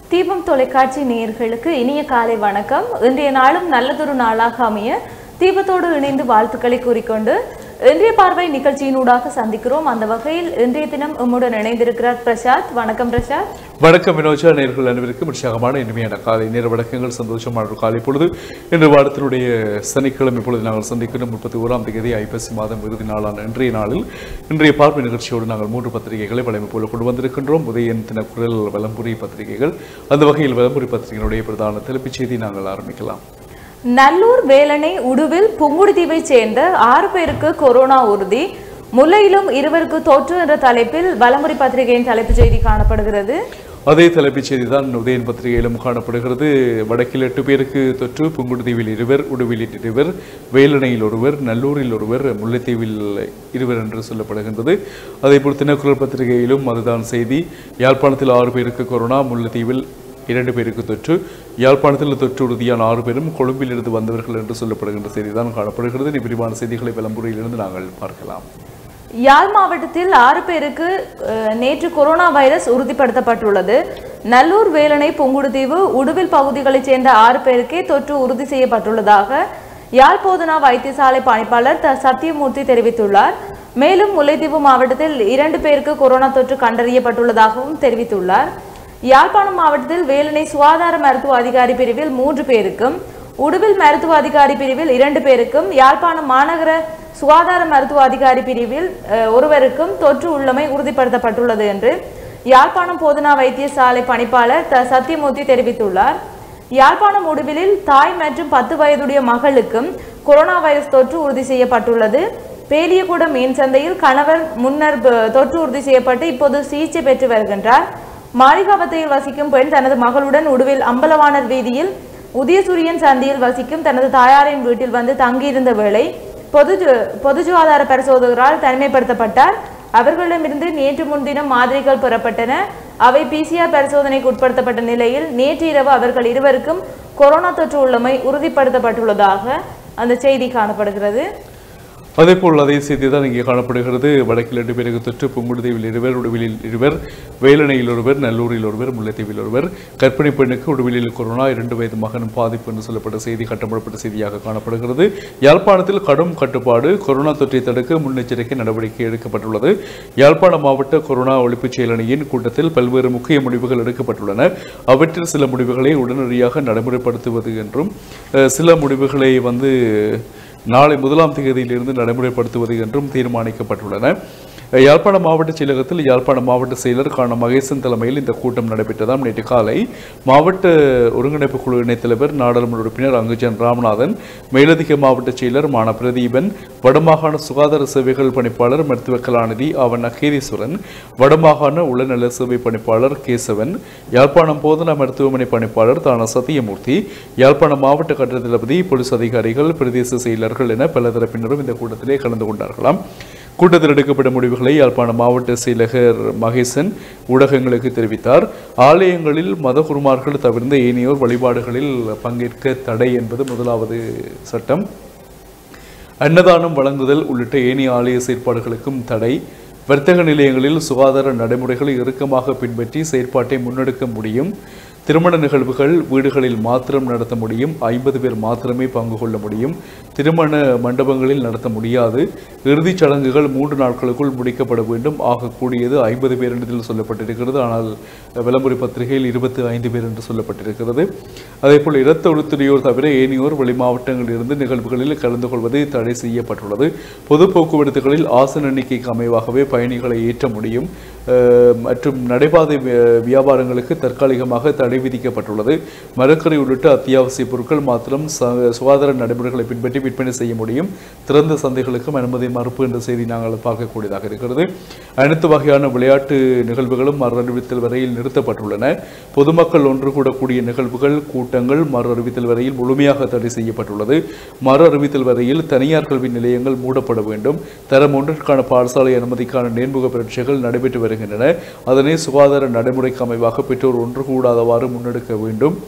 தீபம் தொலைக்காட்சி நேயர்களுக்கு இனிய காலை வணக்கம் இன்றைய நாளும் நல்லதொரு நாளாக அமைய தீபத்தோடு இணைந்து வாழ்த்துக்களை கூறிக்கொண்டு இன்றைய பார்வை நிகழ்ச்சியினூடாக சந்திக்கிறோம் அந்த வகையில் இன்றைய தினம் உம்முடன் இணைந்திருக்கிறார் பிரசாத் வணக்கம் பிரசாத் வணக்கம் வினோஜா நேர்கள் அனைவருக்கும் உற்சாகமான இனிமையான காலை நேர வணக்கங்கள் சந்தோஷமான ஒரு காலை பொழுது இன்று வாரத்தினுடைய சனிக்கிழமை பொழுது நாங்கள் சந்திக்கிறோம் முப்பத்தி ஓராம் தேதி ஐப்பசி மாதம் இறுதி நாளான இன்றைய நாளில் இன்றைய பார்வை நிகழ்ச்சியோடு நாங்கள் மூன்று பத்திரிகைகளை வழமை போல கொண்டு வந்திருக்கின்றோம் உதயன் தினக்குரல் வலம்புரி பத்திரிகைகள் அந்த வகையில் வலம்புரி பத்திரிகையினுடைய பிரதான தலைப்புச் செய்தி நாங்கள் ஆரம்பிக்கலாம் நல்லூர் வேலனை உடுவில் புங்குடுதீவைச் சேர்ந்த ஆறு பேருக்கு கொரோனா உறுதி முல்லையிலும் இருவருக்கு தொற்று என்ற தலைப்பில் வலமுறை பத்திரிகையின் தலைப்புச் செய்தி காணப்படுகிறது அதே தலைப்புச் செய்தி தான் உதயன் பத்திரிகையிலும் காணப்படுகிறது வடக்கில் எட்டு பேருக்கு தொற்று புங்குடுதீவில் இருவர் உடுவிலில் இருவர் வேலணையில் ஒருவர் நல்லூரில் ஒருவர் முல்லைத்தீவில் இருவர் என்று சொல்லப்படுகின்றது அதேபோல் தினக்குரல் பத்திரிகையிலும் அதுதான் செய்தி யாழ்ப்பாணத்தில் ஆறு பேருக்கு கொரோனா முல்லைத்தீவில் இரண்டு பேருக்கு தொற்று யாழ்ப்பாணத்தில் தொற்று உறுதியான ஆறு பேரும் கொழும்பில் இருந்து வந்தவர்கள் என்று சொல்லப்படுகின்ற செய்தி தான் காணப்படுகிறது இனி விரிவான செய்திகளை விளம்புரையிலிருந்து நாங்கள் பார்க்கலாம் யாழ் மாவட்டத்தில் ஆறு பேருக்கு அஹ், நேற்று கொரோனா வைரஸ் உறுதிப்படுத்தப்பட்டுள்ளது நல்லூர் வேலனை புங்குடுதீவு உடுவில் பகுதிகளைச் சேர்ந்த ஆறு பேருக்கே தொற்று உறுதி செய்யப்பட்டுள்ளதாக யாழ் போதனா வைத்தியசாலை பணிப்பாளர் த சத்தியமூர்த்தி தெரிவித்துள்ளார் மேலும் முல்லைத்தீவு மாவட்டத்தில் இரண்டு பேருக்கு கொரோனா தொற்று கண்டறியப்பட்டுள்ளதாகவும் தெரிவித்துள்ளார் யாழ்ப்பாணம் மாவட்டத்தில் வேலனை சுகாதார மருத்துவ அதிகாரி பிரிவில் மூன்று பேருக்கும் உடுவில் மருத்துவ அதிகாரி பிரிவில் இரண்டு பேருக்கும் யாழ்ப்பாணம் மாநகர சுகாதார மருத்துவ அதிகாரி பிரிவில் அஹ், ஒருவருக்கும் தொற்று உள்ளமை உறுதிப்படுத்தப்பட்டுள்ளது என்று யாழ்ப்பாணம் போதனா வைத்தியசாலை பணிப்பாளர் த சத்தியமூர்த்தி தெரிவித்துள்ளார் யாழ்ப்பாணம் உடுவிலில் தாய் மற்றும் பத்து வயதுடைய மகளுக்கும் கொரோனா வைரஸ் தொற்று உறுதி செய்யப்பட்டுள்ளது பேலியகுட மீன் சந்தையில் கணவர் முன்னர் ப- தொற்று உறுதி செய்யப்பட்டு இப்போது சிகிச்சை பெற்று வருகின்றார் மாளிகாவத்தையில் வசிக்கும் பெண் தனது மகளுடன் உடுவில் அம்பலவாணர் வீதியில் உதயசூரியன் சந்தியில் வசிக்கும் தனது தாயாரின் வீட்டில் வந்து தங்கியிருந்த வேளை பொது ஜு- பொது சுகாதார பரிசோதகரால் தனிமைப்படுத்தப்பட்டார் அவர்களிடமிருந்து நேற்று முன்தினம் மாதிரிகள் பெறப்பட்டன அவை பிசிஆர் பரிசோதனைக்கு உட்படுத்தப்பட்ட நிலையில் நேற்று இரவு அவர்கள் இருவருக்கும் கொரோனா தொற்று உள்ளமை உறுதிப்படுத்தப்பட்டுள்ளதாக அந்த செய்தி காணப்படுகிறது அதேபோல் அதே செய்தி தான் இங்கே காணப்படுகிறது வடக்கில் ரெண்டு பேருக்கு தொற்று புங்குடுதீவில் இருவர் உடுவிலில் இருவர் வேலணையில் ஒருவர் நல்லூரில் ஒருவர் முல்லைத்தீவில் ஒருவர் கர்ப்பிணி பெண்ணுக்கு உடுவிலில் கொரோனா இரண்டு வயது மகனும் பாதிப்பு என்று சொல்லப்பட்ட செய்தி கட்டப்படப்பட்ட செய்தியாக காணப்படுகிறது யாழ்ப்பாணத்தில் கடும் கட்டுப்பாடு கொரோனா தொற்றை தடுக்க முன்னெச்சரிக்கை நடவடிக்கை எடுக்கப்பட்டுள்ளது யாழ்ப்பாண மாவட்ட கொரோனா ஒழிப்புச் செயலணியின் கூட்டத்தில் பல்வேறு முக்கிய முடிவுகள் எடுக்கப்பட்டுள்ளன அவற்றில் சில முடிவுகளை உடனடியாக நடைமுறைப்படுத்துவது என்றும் அஹ், சில முடிவுகளை வந்து நாளை முதலாம் தேதியிலிருந்து நடைமுறைப்படுத்துவது என்றும் தீர்மானிக்கப்பட்டுள்ளன யாழ்ப்பாண மாவட்ட செயலகத்தில் யாழ்ப்பாண மாவட்ட செயலர் காண மகேசன் தலைமையில் இந்த கூட்டம் நடைபெற்றதாம் நேற்று காலை மாவட்ட ஒருங்கிணைப்பு குழு இணைத் தலைவர் நாடாளுமன்ற உறுப்பினர் அங்குஜன் ராமநாதன் மேலதிக மாவட்ட செயலர் மான பிரதீபன் வடமாகாண சுகாதார சேவைகள் பணிப்பாளர் மருத்துவ கலாநிதி அவன் அகேதீஸ்வரன் வடமாகாண உளநல சேவை பணிப்பாளர் கேசவன் யாழ்ப்பாணம் போதனா மருத்துவமனை பணிப்பாளர் தான சத்தியமூர்த்தி யாழ்ப்பாணம் மாவட்ட கட்டட தளபதி போலீஸ் அதிகாரிகள் பிரதேச செயலர்கள் என பல தரப்பினரும் இந்த கூட்டத்திலே கலந்து கொண்டார்களாம் கூட்டத்தில் எடுக்கப்பட்ட முடிவுகளை யாழ்ப்பாண மாவட்ட செயலகர் மகேசன் ஊடகங்களுக்கு தெரிவித்தார் ஆலயங்களில் மதகுருமார்கள் தவிர்ந்த ஏனையோர் வழிபாடுகளில் பங்கேற்க தடை என்பது முதலாவது சட்டம் அன்னதானம் வழங்குதல் உள்ளிட்ட ஏனைய ஆலய செயற்பாடுகளுக்கும் தடை வர்த்தக நிலையங்களில் சுகாதார நடைமுறைகளை இறுக்கமாக பின்பற்றி செயற்பாட்டை முன்னெடுக்க முடியும் திருமண நிகழ்வுகள் வீடுகளில் மாத்திரம் நடத்த முடியும் ஐம்பது பேர் மாத்திரமே பங்கு கொள்ள முடியும் திருமண மண்டபங்களில் நடத்த முடியாது இறுதிச் சடங்குகள் மூன்று நாட்களுக்குள் முடிக்கப்பட வேண்டும் ஆகக்கூடியது ஐம்பது பேர் என்று சொல்லப்பட்டிருக்கிறது ஆனால் விளம்பர பத்திரிகையில் இருபத்தி ஐந்து பேர் என்று சொல்லப்பட்டிருக்கிறது அதேபோல் இரத்த உறுத்துறையோர் தவிர ஏனையோர் வெளி மாவட்டங்களில் இருந்து நிகழ்வுகளில் கலந்து கொள்வது தடை செய்யப்பட்டுள்ளது பொது போக்குவரத்துகளில் ஆசன எண்ணிக்கைக்கு அமைவாகவே பயணிகளை ஏற்ற முடியும் அஹ், மற்றும் நடைபாதை வி- வியாபாரங்களுக்கு தற்காலிகமாக தடை விதிக்கப்பட்டுள்ளது மரக்கறி உள்ளிட்ட அத்தியாவசிய பொருட்கள் மாத்திரம் ச- சுகாதார நடைமுறைகளை பின்பற்றி விற்பனை செய்ய முடியும் திறந்த சந்தைகளுக்கும் அனுமதி மறுப்பு என்ற செய்தி நாங்கள் பார்க்கக்கூடியதாக இருக்கிறது அனைத்து வகையான விளையாட்டு நிகழ்வுகளும் மறு அறிவித்தல் வரையில் நிறுத்தப்பட்டுள்ளன பொதுமக்கள் ஒன்று கூடக்கூடிய நிகழ்வுகள் கூட்டங்கள் மறு அறிவித்தல் வரையில் முழுமையாக தடை செய்யப்பட்டுள்ளது மறு அறிவித்தல் வரையில் தனியார் கல்வி நிலையங்கள் மூடப்பட வேண்டும் தரம் ஒன்றிற்கான பாடசாலை அனுமதிக்கான நேர்முக பரீட்சைகள் நடைபெற்று வருகின்றன அதனை சுகாதார நடைமுறைக்கு அமைவாக பெற்றோர் ஒன்று கூடாதவாறு முன்னெடுக்க வேண்டும்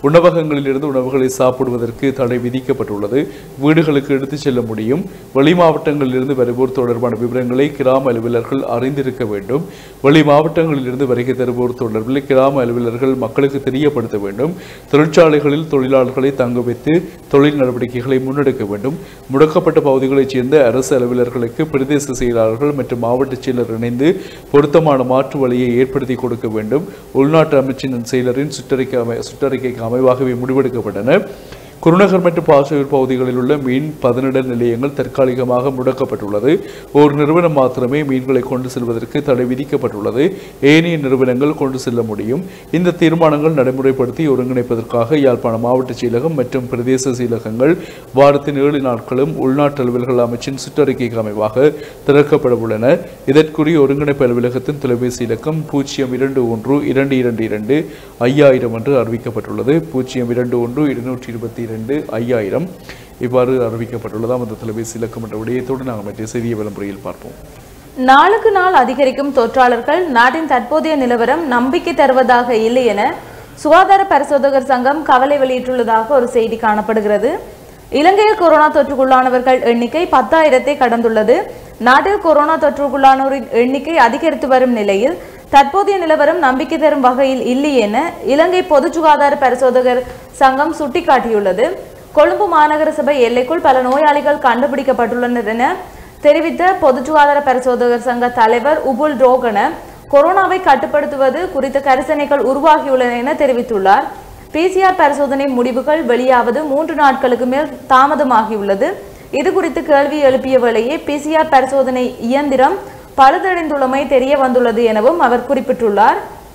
உணவகங்களிலிருந்து உணவுகளை சாப்பிடுவதற்கு தடை விதிக்கப்பட்டுள்ளது வீடுகளுக்கு எடுத்துச் செல்ல முடியும் வெளி மாவட்டங்களிலிருந்து வருவோர் தொடர்பான விவரங்களை கிராம அலுவலர்கள் அறிந்திருக்க வேண்டும் வெளி மாவட்டங்களிலிருந்து வருகை தருவோர் தொடர்பில் கிராம அலுவலர்கள் மக்களுக்கு தெரியப்படுத்த வேண்டும் தொழிற்சாலைகளில் தொழிலாளர்களை தங்க வைத்து தொழில் நடவடிக்கைகளை முன்னெடுக்க வேண்டும் முடக்கப்பட்ட பகுதிகளைச் சேர்ந்த அரசு அலுவலர்களுக்கு பிரதேச செயலாளர்கள் மற்றும் மாவட்ட செயலர் இணைந்து பொருத்தமான மாற்று வழியை ஏற்படுத்தி கொடுக்க வேண்டும் உள்நாட்டு அமைச்சின் செயலரின் சுற்றறிக்கை அமை சுற்றறிக்கைக்கு அமைவாகவே முடிவெடுக்கப்பட்டன குருநகர் மற்றும் பாசூர் பகுதிகளில் உள்ள மீன் பதனிட நிலையங்கள் தற்காலிகமாக முடக்கப்பட்டுள்ளது ஒரு நிறுவனம் மாத்திரமே மீன்களை கொண்டு செல்வதற்கு தடை விதிக்கப்பட்டுள்ளது ஏனைய நிறுவனங்கள் கொண்டு செல்ல முடியும் இந்த தீர்மானங்கள் நடைமுறைப்படுத்தி ஒருங்கிணைப்பதற்காக யாழ்ப்பாண மாவட்ட செயலகம் மற்றும் பிரதேச செயலகங்கள் வாரத்தின் ஏழு நாட்களும் உள்நாட்டு அலுவல்கள் அமைச்சின் சுற்றறிக்கைக்கு அமைவாக திறக்கப்பட உள்ளன இதற்குரிய ஒருங்கிணைப்பு அலுவலகத்தின் தொலைபேசி இலக்கம் பூஜ்ஜியம் இரண்டு ஒன்று இரண்டு இரண்டு இரண்டு ஐயாயிரம் என்று அறிவிக்கப்பட்டுள்ளது பூஜ்ஜியம் இரண்டு ஒன்று இருநூற்றி இருபத்தி இரண்டு ஐயாயிரம் இவ்வாறு அறிவிக்கப்பட்டுள்ளதாம் அந்த தொலைபேசி இலக்கம் என்ற விடயத்தோடு நாங்கள் மற்ற செய்திய விளம்பரையில் பார்ப்போம் நாளுக்கு நாள் அதிகரிக்கும் தொற்றாளர்கள் நாட்டின் தற்போதைய நிலவரம் நம்பிக்கை தருவதாக இல்லை என சுகாதார பரிசோதகர் சங்கம் கவலை வெளியிட்டுள்ளதாக ஒரு செய்தி காணப்படுகிறது இலங்கையில் கொரோனா தொற்றுக்குள்ளானவர்கள் எண்ணிக்கை பத்தாயிரத்தை கடந்துள்ளது நாட்டில் கொரோனா தொற்றுக்குள்ளானோரின் எண்ணிக்கை அதிகரித்து வரும் நிலையில் தற்போதைய நிலவரம் நம்பிக்கை தரும் வகையில் இல்லை என இலங்கை பொது சுகாதார பரிசோதகர் சங்கம் சுட்டிக்காட்டியுள்ளது கொழும்பு மாநகர சபை எல்லைக்குள் பல நோயாளிகள் கண்டுபிடிக்கப்பட்டுள்ளனர் என தெரிவித்த பொது சுகாதார பரிசோதகர் சங்க தலைவர் உபுல் ரோகன கொரோனாவை கட்டுப்படுத்துவது குறித்த கரிசனைகள் உருவாகியுள்ளன என தெரிவித்துள்ளார் பிசிஆர் பரிசோதனை முடிவுகள் வெளியாவது மூன்று நாட்களுக்கு மேல் தாமதமாகியுள்ளது இது குறித்து கேள்வி எழுப்பிய வேளையே பிசிஆர் பரிசோதனை இயந்திரம் பழுதடைந்துள்ளமை தெரிய வந்துள்ளது எனவும் அவர் குறிப்பிட்டுள்ளார்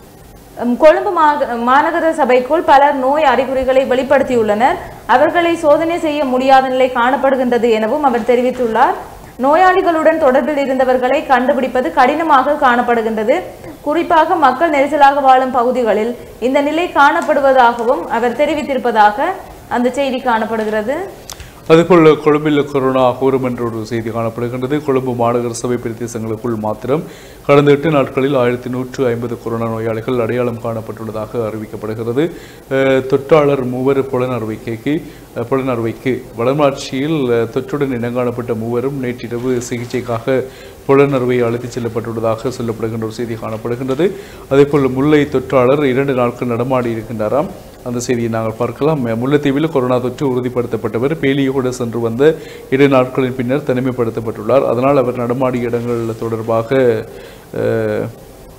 உம், கொழும்பு மாக- மாநகர சபைக்குள் பலர் நோய் அறிகுறிகளை வெளிப்படுத்தியுள்ளனர் அவர்களை சோதனை செய்ய முடியாத நிலை காணப்படுகின்றது எனவும் அவர் தெரிவித்துள்ளார் நோயாளிகளுடன் தொடர்பில் இருந்தவர்களை கண்டுபிடிப்பது கடினமாக காணப்படுகின்றது குறிப்பாக மக்கள் நெரிசலாக வாழும் பகுதிகளில் இந்த நிலை காணப்படுவதாகவும் அவர் தெரிவித்திருப்பதாக அந்த செய்தி காணப்படுகிறது அதுபோல் கொழும்பில் கொரோனா கூறும் என்ற ஒரு செய்தி காணப்படுகின்றது கொழும்பு மாநகர சபை பிரதேசங்களுக்குள் மாத்திரம் கடந்த எட்டு நாட்களில் ஆயிரத்தி நூற்று ஐம்பது கொரோனா நோயாளிகள் அடையாளம் காணப்பட்டுள்ளதாக அறிவிக்கப்படுகிறது அஹ், தொற்றாளர் மூவர் புலனறுவைக்கு அஹ், புலனறுவைக்கு வடமாட்சியில் அஹ், தொற்றுடன் இனங்காணப்பட்ட மூவரும் நேற்றிரவு சிகிச்சைக்காக புலனறுவை அழைத்துச் செல்லப்பட்டுள்ளதாக சொல்லப்படுகின்ற ஒரு செய்தி காணப்படுகின்றது அதேபோல் முல்லை தொற்றாளர் இரண்டு நாட்கள் நடமாடி இருக்கின்றாராம் அந்த செய்தியை நாங்கள் பார்க்கலாம் முல்லைத்தீவில் கொரோனா தொற்று உறுதிப்படுத்தப்பட்டவர் பேலியோடு சென்று வந்த இரு நாட்களின் பின்னர் தனிமைப்படுத்தப்பட்டுள்ளார் அதனால் அவர் நடமாடிய இடங்கள் தொடர்பாக அஹ்,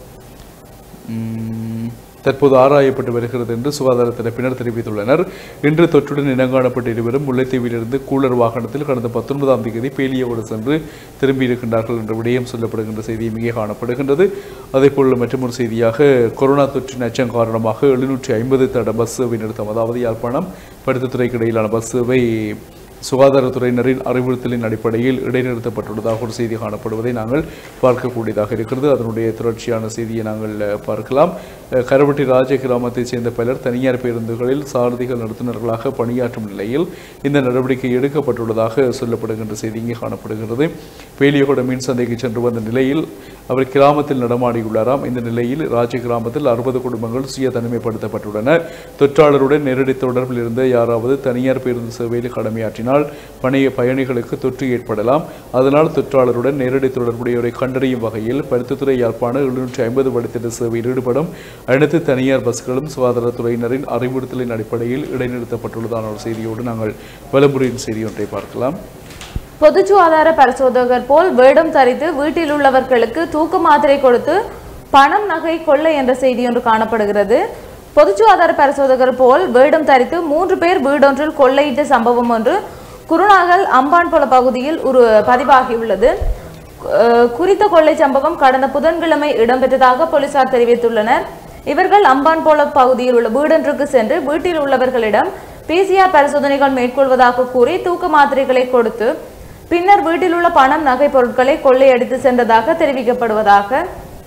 ம், தற்போது ஆராயப்பட்டு வருகிறது என்று சுகாதார தரப்பினர் தெரிவித்துள்ளனர் இன்று தொற்றுடன் இனங்காணப்பட்ட இருவரும் முல்லைத்தீவிலிருந்து கூலர் வாகனத்தில் கடந்த பத்தொன்பதாம் தேதி பேலியோடு சென்று திரும்பியிருக்கின்றார்கள் என்ற விடயம் சொல்லப்படுகின்ற செய்தி மிக காணப்படுகின்றது அதேபோல் மற்றொரு செய்தியாக கொரோனா தொற்றின் அச்சம் காரணமாக எழுநூற்றி ஐம்பது தட பஸ் சேவை நிறுத்தம் அதாவது யாழ்ப்பாணம் படுத்துத்துறைக்கு இடையிலான பஸ் சேவை சுகாதாரத்துறையினரின் அறிவுறுத்தலின் அடிப்படையில் இடைநிறுத்தப்பட்டுள்ளதாக ஒரு செய்தி காணப்படுவதை நாங்கள் பார்க்கக்கூடியதாக இருக்கிறது அதனுடைய தொடர்ச்சியான செய்தியை நாங்கள் அஹ், பார்க்கலாம் அஹ், கரவட்டி ராஜ கிராமத்தைச் சேர்ந்த பலர் தனியார் பேருந்துகளில் சாரதிகள் நடத்துனர்களாக பணியாற்றும் நிலையில் இந்த நடவடிக்கை எடுக்கப்பட்டுள்ளதாக சொல்லப்படுகின்ற செய்தி இங்கே காணப்படுகிறது பேலியகோட மீன் சந்தைக்கு சென்று வந்த நிலையில் அவர் கிராமத்தில் நடமாடியுள்ளாராம் இந்த நிலையில் ராஜ கிராமத்தில் அறுபது குடும்பங்கள் சுய தனிமைப்படுத்தப்பட்டுள்ளன தொற்றாளருடன் நேரடி தொடர்பில் இருந்த யாராவது தனியார் பேருந்து சேவையில் கடமையாற்றினால் பணிய பயணிகளுக்கு தொற்று ஏற்படலாம் அதனால் தொற்றாளருடன் நேரடி தொடர்புடையோரை கண்டறியும் வகையில் பருத்தித்துறை யாழ்ப்பாண எழுநூற்றி ஐம்பது வழித்திட்ட சேவையில் ஈடுபடும் அனைத்து தனியார் பஸ்களும் சுகாதாரத்துறையினரின் அறிவுறுத்தலின் அடிப்படையில் இடைநிறுத்தப்பட்டுள்ளதான ஒரு செய்தியோடு நாங்கள் வலமுறையின் செய்தி ஒன்றை பார்க்கலாம் பொது சுகாதார பரிசோதகர் போல் வேடம் தரித்து வீட்டில் உள்ளவர்களுக்கு தூக்க மாத்திரை கொடுத்து பணம் நகை கொள்ளை என்ற செய்தி ஒன்று காணப்படுகிறது பொது சுகாதார பரிசோதகர் போல் வேடம் தரித்து மூன்று பேர் வீடொன்றில் கொள்ளையிட்ட சம்பவம் ஒன்று குருநாகல் அம்பான்புல பகுதியில் ஒரு பதிவாகியுள்ளது அஹ் குறித்த கொள்ளை சம்பவம் கடந்த புதன்கிழமை இடம்பெற்றதாக போலீசார் தெரிவித்துள்ளனர் இவர்கள் அம்பான்போல பகுதியில் உள்ள வீடொன்றுக்கு சென்று வீட்டில் உள்ளவர்களிடம் பிசிஆர் பரிசோதனைகள் மேற்கொள்வதாக கூறி தூக்க மாத்திரைகளை கொடுத்து பின்னர் வீட்டில் உள்ள பணம் நகை பொருட்களை கொள்ளையடித்து சென்றதாக தெரிவிக்கப்படுவதாக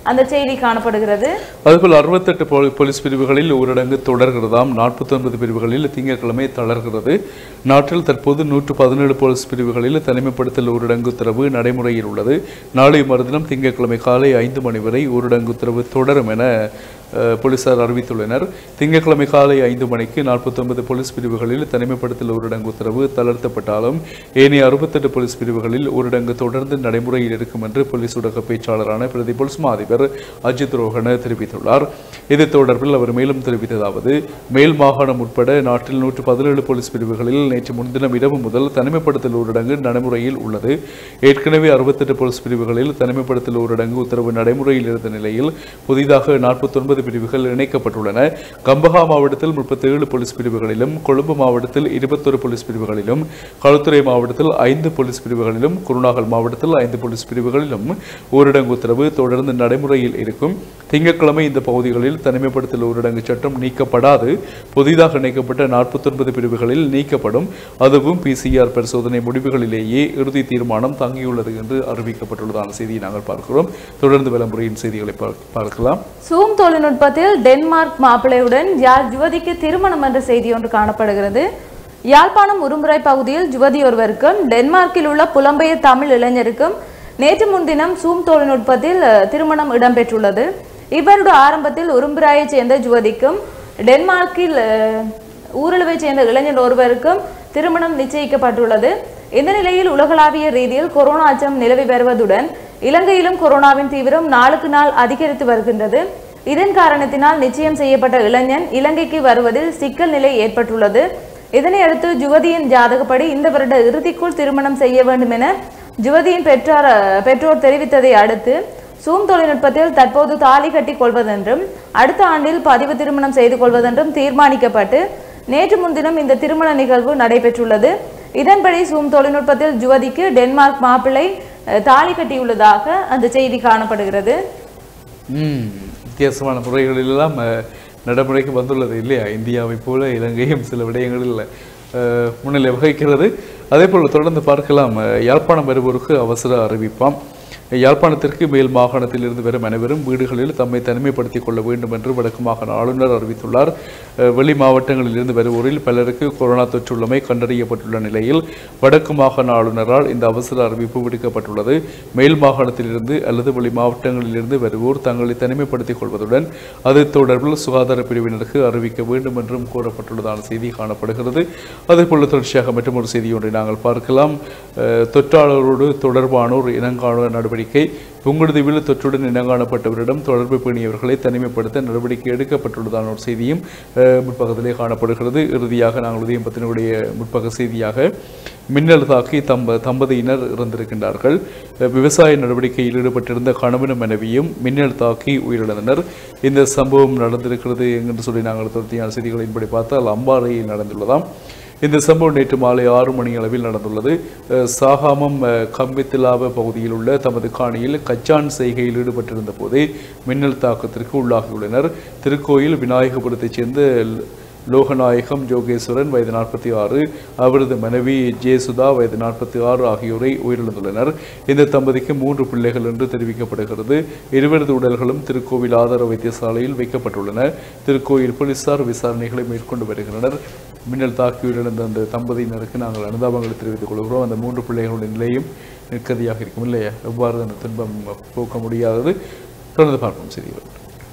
அந்த செய்தி காணப்படுகிறது அதுபோல் அறுபத்தெட்டு போலி- போலீஸ் பிரிவுகளில் ஊரடங்கு தொடர்கிறதாம் நாற்பத்தி ஒன்பது பிரிவுகளில் திங்கட்கிழமை தளர்கிறது நாட்டில் தற்போது நூற்று பதினேழு போலீஸ் பிரிவுகளில் தனிமைப்படுத்தல் ஊரடங்கு உத்தரவு நடைமுறையில் உள்ளது நாளை மறுதினம் திங்கட்கிழமை காலை ஐந்து மணி வரை ஊரடங்கு உத்தரவு தொடரும் என அஹ், போலீசார் அறிவித்துள்ளனர் திங்கட்கிழமை காலை ஐந்து மணிக்கு நாற்பத்தொன்பது போலீஸ் பிரிவுகளில் தனிமைப்படுத்தல் ஊரடங்கு உத்தரவு தளர்த்தப்பட்டாலும் ஏனைய அறுபத்தெட்டு போலீஸ் பிரிவுகளில் ஊரடங்கு தொடர்ந்து நடைமுறையில் இருக்கும் என்று போலீஸ் ஊடக பேச்சாளரான பிரதி போலீஸ் மா அதிபர் அஜித் ரோஹன தெரிவித்துள்ளார் இது தொடர்பில் அவர் மேலும் தெரிவித்ததாவது மேல் மாகாணம் உட்பட நாட்டில் நூற்று பதினேழு போலீஸ் பிரிவுகளில் நேற்று முன்தினம் இரவு முதல் தனிமைப்படுத்தல் ஊரடங்கு நடைமுறையில் உள்ளது ஏற்கனவே அறுபத்தெட்டு போலீஸ் பிரிவுகளில் தனிமைப்படுத்தல் ஊரடங்கு உத்தரவு நடைமுறையில் இருந்த நிலையில் புதிதாக நாற்பத்தொன்பது பிரிவுகள் இணைக்கப்பட்டுள்ளன கம்பஹா மாவட்டத்தில் முப்பத்தேழு போலீஸ் பிரிவுகளிலும் கொழும்பு மாவட்டத்தில் இருபத்தொரு போலீஸ் பிரிவுகளிலும் களுத்துறை மாவட்டத்தில் ஐந்து போலீஸ் பிரிவுகளிலும் குருநாகல் மாவட்டத்தில் ஐந்து போலீஸ் பிரிவுகளிலும் ஊரடங்கு உத்தரவு தொடர்ந்து நடைமுறையில் இருக்கும் திங்கட்கிழமை இந்த பகுதிகளில் தனிமைப்படுத்தல் ஊரடங்கு சட்டம் நீக்கப்படாது புதிதாக இணைக்கப்பட்ட நாற்பத்தொன்பது பிரிவுகளில் நீக்கப்படும் அதுவும் பிசிஆர் பரிசோதனை முடிவுகளிலேயே இறுதி தீர்மானம் தங்கியுள்ளது என்று அறிவிக்கப்பட்டுள்ளதான செய்தியை நாங்கள் பார்க்கிறோம் தொடர்ந்து விளம்பரையின் செய்திகளை பார்க்க- பார்க்கலாம் சூம் தொழில்நுட்பத்தில் டென்மார்க் மாப்பிள்ளையுடன் யாழ் யுவதிக்கு திருமணம் என்ற செய்தி ஒன்று காணப்படுகிறது யாழ்ப்பாணம் உருமுறை பகுதியில் யுவதி ஒருவருக்கும் டென்மார்க்கில் உள்ள புலம்பெயர் தமிழ் இளைஞருக்கும் நேற்று முன்தினம் சூம் தொழில்நுட்பத்தில் அஹ், திருமணம் இடம்பெற்றுள்ளது இவருடைய ஆரம்பத்தில் உரும்புராயைச் சேர்ந்த யுவதிக்கும் டென்மார்க்கில் அஹ், ஊரளவைச் சேர்ந்த இளைஞர் ஒருவருக்கும் திருமணம் நிச்சயிக்கப்பட்டுள்ளது இந்த நிலையில் உலகளாவிய ரீதியில் கொரோனா அச்சம் நிலவி வருவதுடன் இலங்கையிலும் கொரோனாவின் தீவிரம் நாளுக்கு நாள் அதிகரித்து வருகின்றது இதன் காரணத்தினால் நிச்சயம் செய்யப்பட்ட இளைஞன் இலங்கைக்கு வருவதில் சிக்கல் நிலை ஏற்பட்டுள்ளது இதனை அடுத்து ஜுவதியின் ஜாதகப்படி இந்த வருட இறுதிக்குள் திருமணம் செய்ய வேண்டும் என ஜுவதியின் பெற்றார் பெற்றோர் தெரிவித்ததை அடுத்து சூம் தொழில்நுட்பத்தில் தற்போது தாலி கட்டி கொள்வதென்றும் அடுத்த ஆண்டில் பதிவு திருமணம் செய்து கொள்வதென்றும் தீர்மானிக்கப்பட்டு நேற்று முன்தினம் இந்த திருமண நிகழ்வு நடைபெற்றுள்ளது இதன்படி சூம் தொழில்நுட்பத்தில் ஜுவதிக்கு டென்மார்க் மாப்பிள்ளை அஹ், தாலி கட்டியுள்ளதாக அந்த செய்தி காணப்படுகிறது ம் வித்தியாசமான முறைகளிலெல்லாம் அஹ், நடைமுறைக்கு வந்துள்ளது இல்லையா இந்தியாவைப் போல இலங்கையும் சில விடயங்களில் அஹ், முன்னிலை வகிக்கிறது அதே போல் தொடர்ந்து பார்க்கலாம் அஹ், யாழ்ப்பாணம் வருவோருக்கு அவசர அறிவிப்பாம் யாழ்ப்பாணத்திற்கு மேல் மாகாணத்தில் இருந்து வரும் அனைவரும் வீடுகளில் தம்மை தனிமைப்படுத்திக் கொள்ள வேண்டும் என்று வடக்கு மாகாண ஆளுநர் அறிவித்துள்ளார் அஹ், வெளி மாவட்டங்களில் இருந்து வருவோரில் பலருக்கு கொரோனா தொற்றுள்ளமை கண்டறியப்பட்டுள்ள நிலையில் வடக்கு மாகாண ஆளுநரால் இந்த அவசர அறிவிப்பு விடுக்கப்பட்டுள்ளது மேல் மாகாணத்திலிருந்து அல்லது வெளி மாவட்டங்களிலிருந்து வருவோர் தங்களை தனிமைப்படுத்திக் கொள்வதுடன் அது தொடர்பில் சுகாதார பிரிவினருக்கு அறிவிக்க வேண்டும் என்றும் கூறப்பட்டுள்ளதான செய்தி காணப்படுகிறது அதேபோல தொடர்ச்சியாக மற்றும் ஒரு செய்தி ஒன்றை நாங்கள் பார்க்கலாம் அஹ், தொற்றாளரோடு தொடர்பானோர் இனங்காண நடவடிக்கை புங்குடுதீவில் தொற்றுடன் இனங்காணப்பட்டவரிடம் தொடர்பு பேணியவர்களை தனிமைப்படுத்த நடவடிக்கை எடுக்கப்பட்டுள்ளதான ஒரு செய்தியும் அஹ், முற்பக்கத்திலே காணப்படுகிறது இறுதியாக நாங்கள் உதயம் பத்தினுடைய முற்பக்க செய்தியாக மின்னல் தாக்கி தம்ப தம்பதியினர் இறந்திருக்கின்றார்கள் அஹ், விவசாய நடவடிக்கையில் ஈடுபட்டிருந்த கணவனும் மனைவியும் மின்னல் தாக்கி உயிரிழந்தனர் இந்த சம்பவம் நடந்திருக்கிறது என்று சொல்லி நாங்கள் தொடர்ச்சியான செய்திகளின்படி பார்த்தால் அம்பாறையில் நடந்துள்ளதாம் இந்த சம்பவம் நேற்று மாலை ஆறு மணி அளவில் நடந்துள்ளது அஹ், சாகாமம் அஹ், கம்பித்திலாவ பகுதியில் உள்ள தமது காணியில் கச்சான் செய்கையில் ஈடுபட்டிருந்த போதே மின்னல் தாக்கத்திற்கு உள்ளாகியுள்ளனர் திருக்கோயில் விநாயகபுரத்தைச் சேர்ந்த ல- லோகநாயகம் ஜோகேஸ்வரன் வயது நாற்பத்தி ஆறு அவரது மனைவி ஜேசுதா வயது நாற்பத்தி ஆறு ஆகியோரை உயிரிழந்துள்ளனர் இந்த தம்பதிக்கு மூன்று பிள்ளைகள் என்று தெரிவிக்கப்படுகிறது இருவரது உடல்களும் திருக்கோவில் ஆதார வைத்தியசாலையில் வைக்கப்பட்டுள்ளன திருக்கோயில் போலீசார் விசாரணைகளை மேற்கொண்டு வருகின்றனர் மின்னல் தாக்கி உயிரிழந்த அந்த தம்பதியினருக்கு நாங்கள் அனுதாபங்களை தெரிவித்துக் கொள்கிறோம் அந்த மூன்று பிள்ளைகளுடைய நிலையும் நிற்கதியாக இருக்கும் இல்லையா எவ்வாறு அந்த துன்பம் போக்க முடியாதது தொடர்ந்து பார்ப்போம் செய்திகள்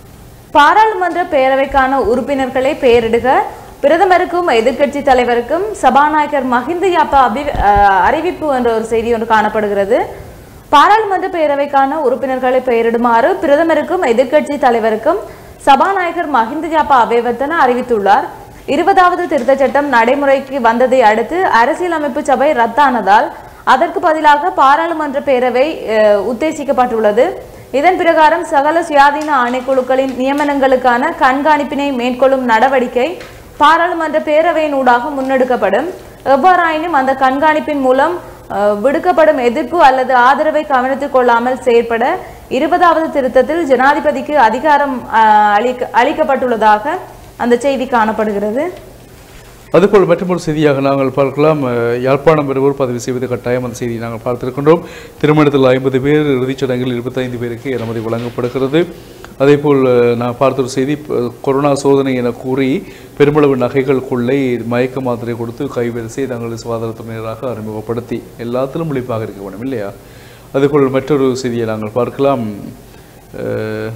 பாராளுமன்ற பேரவைக்கான உறுப்பினர்களை பெயரிடுக பிரதமருக்கும் எதிர்க்கட்சி தலைவருக்கும் சபாநாயகர் மஹிந்த யாப்பா அபி அஹ், அறிவிப்பு என்ற ஒரு செய்தி ஒன்று காணப்படுகிறது பாராளுமன்ற பேரவைக்கான உறுப்பினர்களை பெயரிடுமாறு பிரதமருக்கும் எதிர்க்கட்சி தலைவருக்கும் சபாநாயகர் மஹிந்த யாப்பா அபேவர்த்தன அறிவித்துள்ளார் இருபதாவது திருத்தச் சட்டம் நடைமுறைக்கு வந்ததை அடுத்து அரசியலமைப்பு சபை ரத்தானதால் அதற்கு பதிலாக பாராளுமன்ற பேரவை அஹ், உத்தேசிக்கப்பட்டுள்ளது இதன் பிரகாரம் சகல சுயாதீன ஆணைக்குழுக்களின் நியமனங்களுக்கான கண்காணிப்பினை மேற்கொள்ளும் நடவடிக்கை பாராளுமன்ற பேரவையின் ஊடாக முன்னெடுக்கப்படும் எவ்வாறாயினும் அந்த கண்காணிப்பின் மூலம் அஹ், விடுக்கப்படும் எதிர்ப்பு அல்லது ஆதரவை கவனித்துக் கொள்ளாமல் செயற்பட இருபதாவது திருத்தத்தில் ஜனாதிபதிக்கு அதிகாரம் அஹ், அளிக்க அளிக்கப்பட்டுள்ளதாக அந்த செய்தி காணப்படுகிறது அதுபோல் மற்றொரு செய்தியாக நாங்கள் பார்க்கலாம் அஹ், யாழ்ப்பாணம் வருவோர் பதிவு செய்வது கட்டாயம் அந்த செய்தியை நாங்கள் பார்த்திருக்கின்றோம் திருமணத்தில் ஐம்பது பேர் இறுதிச் சடங்கில் இருபத்தைந்து பேருக்கு அனுமதி வழங்கப்படுகிறது அதேபோல் அஹ், நான் பார்த்த ஒரு செய்தி ப- கொரோனா சோதனை என கூறி பெருமளவு நகைகள் கொள்ளை மயக்க மாத்திரை கொடுத்து கைவரிசை தங்களது சுகாதாரத்துறையினராக அறிமுகப்படுத்தி எல்லாத்திலும் விழிப்பாக இருக்க வேண்டும் இல்லையா அதுபோல் மற்றொரு செய்தியை நாங்கள் பார்க்கலாம் அஹ்,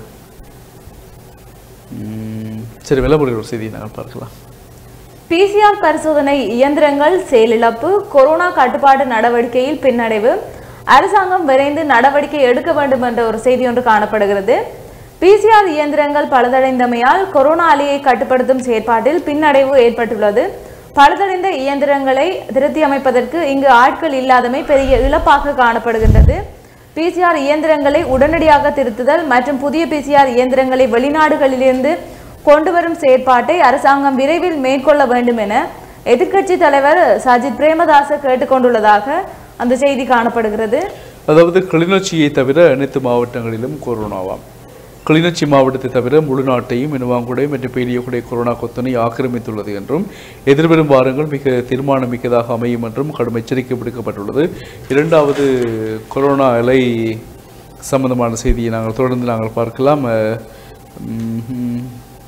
உம், சரி விளம்பர ஒரு செய்தியை நாங்கள் பார்க்கலாம் பிசிஆர் பரிசோதனை இயந்திரங்கள் செயலிழப்பு கொரோனா கட்டுப்பாட்டு நடவடிக்கையில் பின்னடைவு அரசாங்கம் விரைந்து நடவடிக்கை எடுக்க வேண்டும் என்ற ஒரு செய்தி ஒன்று காணப்படுகிறது பிசிஆர் இயந்திரங்கள் பழுதடைந்தமையால் கொரோனா அலையை கட்டுப்படுத்தும் செயற்பாட்டில் பின்னடைவு ஏற்பட்டுள்ளது பழுதடைந்த இயந்திரங்களை திருத்தி அமைப்பதற்கு இங்கு ஆட்கள் இல்லாதமை பெரிய இழப்பாக காணப்படுகின்றது பிசிஆர் இயந்திரங்களை உடனடியாக திருத்துதல் மற்றும் புதிய பிசிஆர் இயந்திரங்களை வெளிநாடுகளிலிருந்து கொண்டு வரும் செயற்பாட்டை அரசாங்கம் விரைவில் மேற்கொள்ள வேண்டும் என எதிர்க்கட்சி தலைவர் சஜித் பிரேமதாச கேட்டுக்கொண்டுள்ளதாக அந்த செய்தி காணப்படுகிறது அதாவது கிளிநொச்சியை தவிர அனைத்து மாவட்டங்களிலும் கொரோனாவாம் கிளிநொச்சி மாவட்டத்தை தவிர முழு நாட்டையும் இனவாங்குடை மற்றும் பெரியகுடை கொரோனா கொத்தனை ஆக்கிரமித்துள்ளது என்றும் எதிர்வரும் வாரங்கள் மிக தீர்மானமிக்கதாக அமையும் என்றும் கடும் எச்சரிக்கை விடுக்கப்பட்டுள்ளது இரண்டாவது கொரோனா அலை சம்பந்தமான செய்தியை நாங்கள் தொடர்ந்து நாங்கள் பார்க்கலாம் அஹ், ம்ஹும்.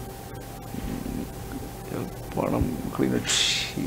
யாழ்ப்பாணம் கிளிநொச்சி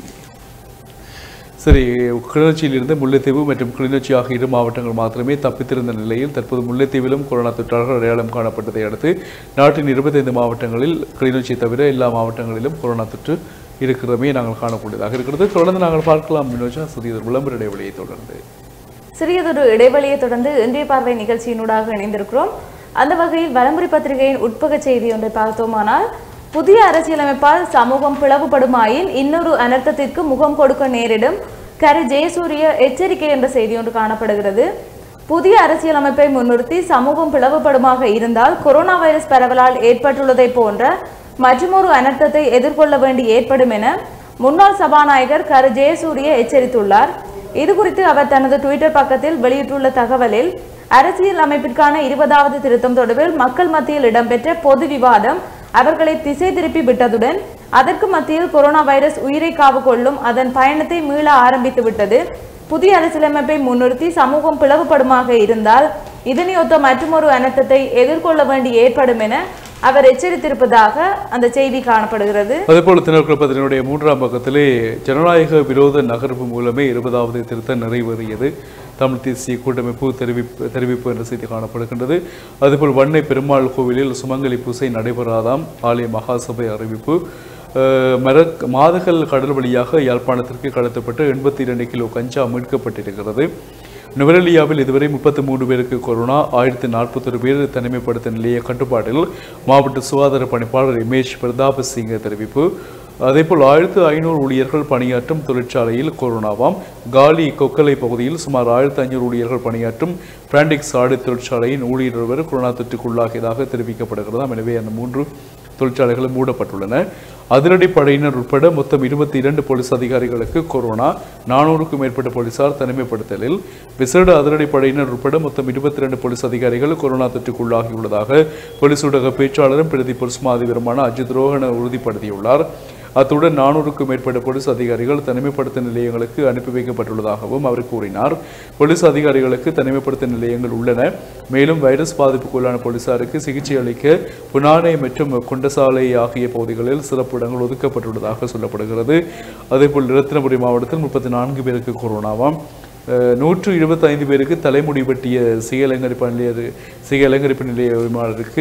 சரி கிளிநொச்சியிலிருந்து முல்லைத்தீவு மற்றும் கிளிநொச்சி ஆகிய இரு மாவட்டங்கள் மாத்திரமே தப்பித்திருந்த நிலையில் தற்போது முல்லைத்தீவிலும் கொரோனா தொற்றாளர்கள் அடையாளம் காணப்பட்டதை அடுத்து நாட்டின் இருபத்தைந்து மாவட்டங்களில் கிளிநொச்சி தவிர எல்லா மாவட்டங்களிலும் கொரோனா தொற்று இருக்கிறமே நாங்கள் காணக்கூடியதாக இருக்கிறது தொடர்ந்து நாங்கள் பார்க்கலாம் வினோஜா சிறிய விளம்பர இடைவெளியை தொடர்ந்து சிறியதொரு இடைவெளியை தொடர்ந்து இன்றைய பார்வை நிகழ்ச்சியினூடாக இணைந்திருக்கிறோம் அந்த வகையில் வலம்புரி பத்திரிகையின் உட்பக செய்தி ஒன்றை பார்த்தோமானால் புதிய அரசியலமைப்பால் சமூகம் பிளவுபடுமாயின் இன்னொரு அனர்த்தத்திற்கு முகம் கொடுக்க நேரிடும் கரு ஜெயசூரிய எச்சரிக்கை என்ற செய்தி ஒன்று காணப்படுகிறது புதிய அரசியலமைப்பை முன்னிறுத்தி சமூகம் பிளவுபடுமாக இருந்தால் கொரோனா வைரஸ் பரவலால் ஏற்பட்டுள்ளதை போன்ற மற்றுமொரு அனர்த்தத்தை எதிர்கொள்ள வேண்டி ஏற்படும் என முன்னாள் சபாநாயகர் கரு ஜெயசூரிய எச்சரித்துள்ளார் இது குறித்து அவர் தனது ட்விட்டர் பக்கத்தில் வெளியிட்டுள்ள தகவலில் அரசியல் அமைப்பிற்கான இருபதாவது திருத்தம் தொடர்பில் மக்கள் மத்தியில் இடம்பெற்ற பொது விவாதம் அவர்களை திசை திருப்பி விட்டதுடன் அதற்கு மத்தியில் கொரோனா வைரஸ் உயிரை காவு கொள்ளும் அதன் பயணத்தை மீள ஆரம்பித்து விட்டது புதிய அரசியலமைப்பை முன்னிறுத்தி சமூகம் பிளவுபடுமாக இருந்தால் இதனையொத்த மற்றொரு அனர்த்தத்தை எதிர்கொள்ள வேண்டி ஏற்படும் என அவர் எச்சரித்திருப்பதாக அந்த செய்தி காணப்படுகிறது அதேபோல் தினக்குழப்பத்தினுடைய மூன்றாம் பக்கத்திலே ஜனநாயக விரோத நகர்வு மூலமே இருபதாவது திருத்தம் நிறைவேறியது தமிழ் தேசிய கூட்டமைப்பு தெரிவிப்பு தெரிவிப்பு என்ற செய்தி காணப்படுகின்றது அதேபோல் வன்னை பெருமாள் கோவிலில் சுமங்கலி பூசை நடைபெறாதாம் ஆலய மகாசபை அறிவிப்பு அஹ், மரக் மாதகல் கடல் வழியாக யாழ்ப்பாணத்திற்கு கடத்தப்பட்டு எண்பத்தி இரண்டு கிலோ கஞ்சா மீட்கப்பட்டிருக்கிறது நுவரெலியாவில் இதுவரை முப்பத்தி மூன்று பேருக்கு கொரோனா ஆயிரத்தி நாற்பத்தொரு பேர் தனிமைப்படுத்த நிலைய கட்டுப்பாட்டில் மாவட்ட சுகாதார பணிப்பாளர் இமேஷ் பிரதாப் சிங் தெரிவிப்பு அதேபோல் ஆயிரத்து ஐநூறு ஊழியர்கள் பணியாற்றும் தொழிற்சாலையில் கொரோனாவாம் காலி கொக்கலை பகுதியில் சுமார் ஆயிரத்து ஐநூறு ஊழியர்கள் பணியாற்றும் பிராண்டிக்ஸ் ஆடு தொழிற்சாலையின் ஊழியர் ஒருவர் கொரோனா தொற்றுக்குள்ளாகியதாக தெரிவிக்கப்படுகிறதாம் எனவே அந்த மூன்று தொழிற்சாலைகளும் மூடப்பட்டுள்ளன அதிரடி படையினர் உட்பட மொத்தம் இருபத்தி இரண்டு போலீஸ் அதிகாரிகளுக்கு கொரோனா நானூறுக்கும் மேற்பட்ட போலீசார் தனிமைப்படுத்தலில் விசேட அதிரடி படையினர் உட்பட மொத்தம் இருபத்தி இரண்டு போலீஸ் அதிகாரிகள் கொரோனா தொற்றுக்குள்ளாகியுள்ளதாக போலீஸ் ஊடக பேச்சாளரும் பிரதி போலீஸ் மாதிபருமான அஜித் ரோஹன உறுதிப்படுத்தியுள்ளார் அத்துடன் நானூறுக்கும் மேற்பட்ட போலீஸ் அதிகாரிகள் தனிமைப்படுத்த நிலையங்களுக்கு அனுப்பி வைக்கப்பட்டுள்ளதாகவும் அவர் கூறினார் போலீஸ் அதிகாரிகளுக்கு தனிமைப்படுத்த நிலையங்கள் உள்ளன மேலும் வைரஸ் பாதிப்புக்குள்ளான போலீசாருக்கு சிகிச்சை அளிக்க புனானை மற்றும் குண்டசாலை ஆகிய பகுதிகளில் சிறப்பு இடங்கள் ஒதுக்கப்பட்டுள்ளதாக சொல்லப்படுகிறது அதேபோல் ரத்தினபுரி மாவட்டத்தில் முப்பத்தி நான்கு பேருக்கு கொரோனாவாம் அஹ், நூற்று இருபத்தைந்து பேருக்கு தலைமுடி வெட்டிய சிகலங்கரிப்பு நிலைய சிகலங்கரிப்பு நிலைய உரிமையாளருக்கு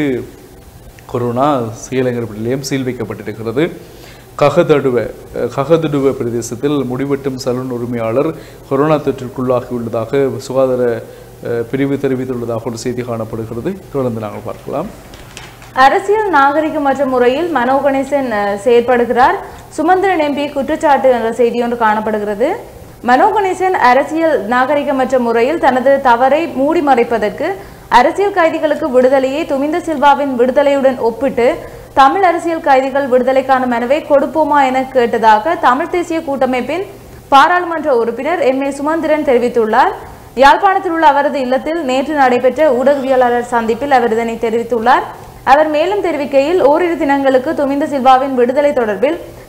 கொரோனா சிகலங்கரிப்பு நிலையம் சீல் வைக்கப்பட்டிருக்கிறது ககதடுவ அஹ், ககதடுவ பிரதேசத்தில் முடிவெட்டும் சலூன் உரிமையாளர் கொரோனா தொற்றிற்குள்ளாகியுள்ளதாக சுகாதார அஹ், பிரிவு தெரிவித்துள்ளதாக ஒரு செய்தி காணப்படுகிறது தொடர்ந்து நாங்கள் பார்க்கலாம் அரசியல் நாகரிகமற்ற முறையில் மனோ கணேசன் அஹ், செயற்படுகிறார் சுமந்திரன் எம்பி குற்றச்சாட்டு என்ற செய்தி ஒன்று காணப்படுகிறது மனோ கணேசன் அரசியல் நாகரிகமற்ற முறையில் தனது தவறை மூடி மறைப்பதற்கு அரசியல் கைதிகளுக்கு விடுதலையை துமிந்த சில்வாவின் விடுதலையுடன் ஒப்பிட்டு தமிழ் அரசியல் கைதிகள் விடுதலைக்கான மனுவை கொடுப்போமா என கேட்டதாக தமிழ் தேசிய கூட்டமைப்பின் பாராளுமன்ற உறுப்பினர் எம் ஏ சுமந்திரன் தெரிவித்துள்ளார் யாழ்ப்பாணத்தில் உள்ள அவரது இல்லத்தில் நேற்று நடைபெற்ற ஊடகவியலாளர் சந்திப்பில் அவர் இதனை தெரிவித்துள்ளார் அவர் மேலும் தெரிவிக்கையில் ஓரிரு தினங்களுக்கு துமிந்த சில்வாவின் விடுதலை தொடர்பில்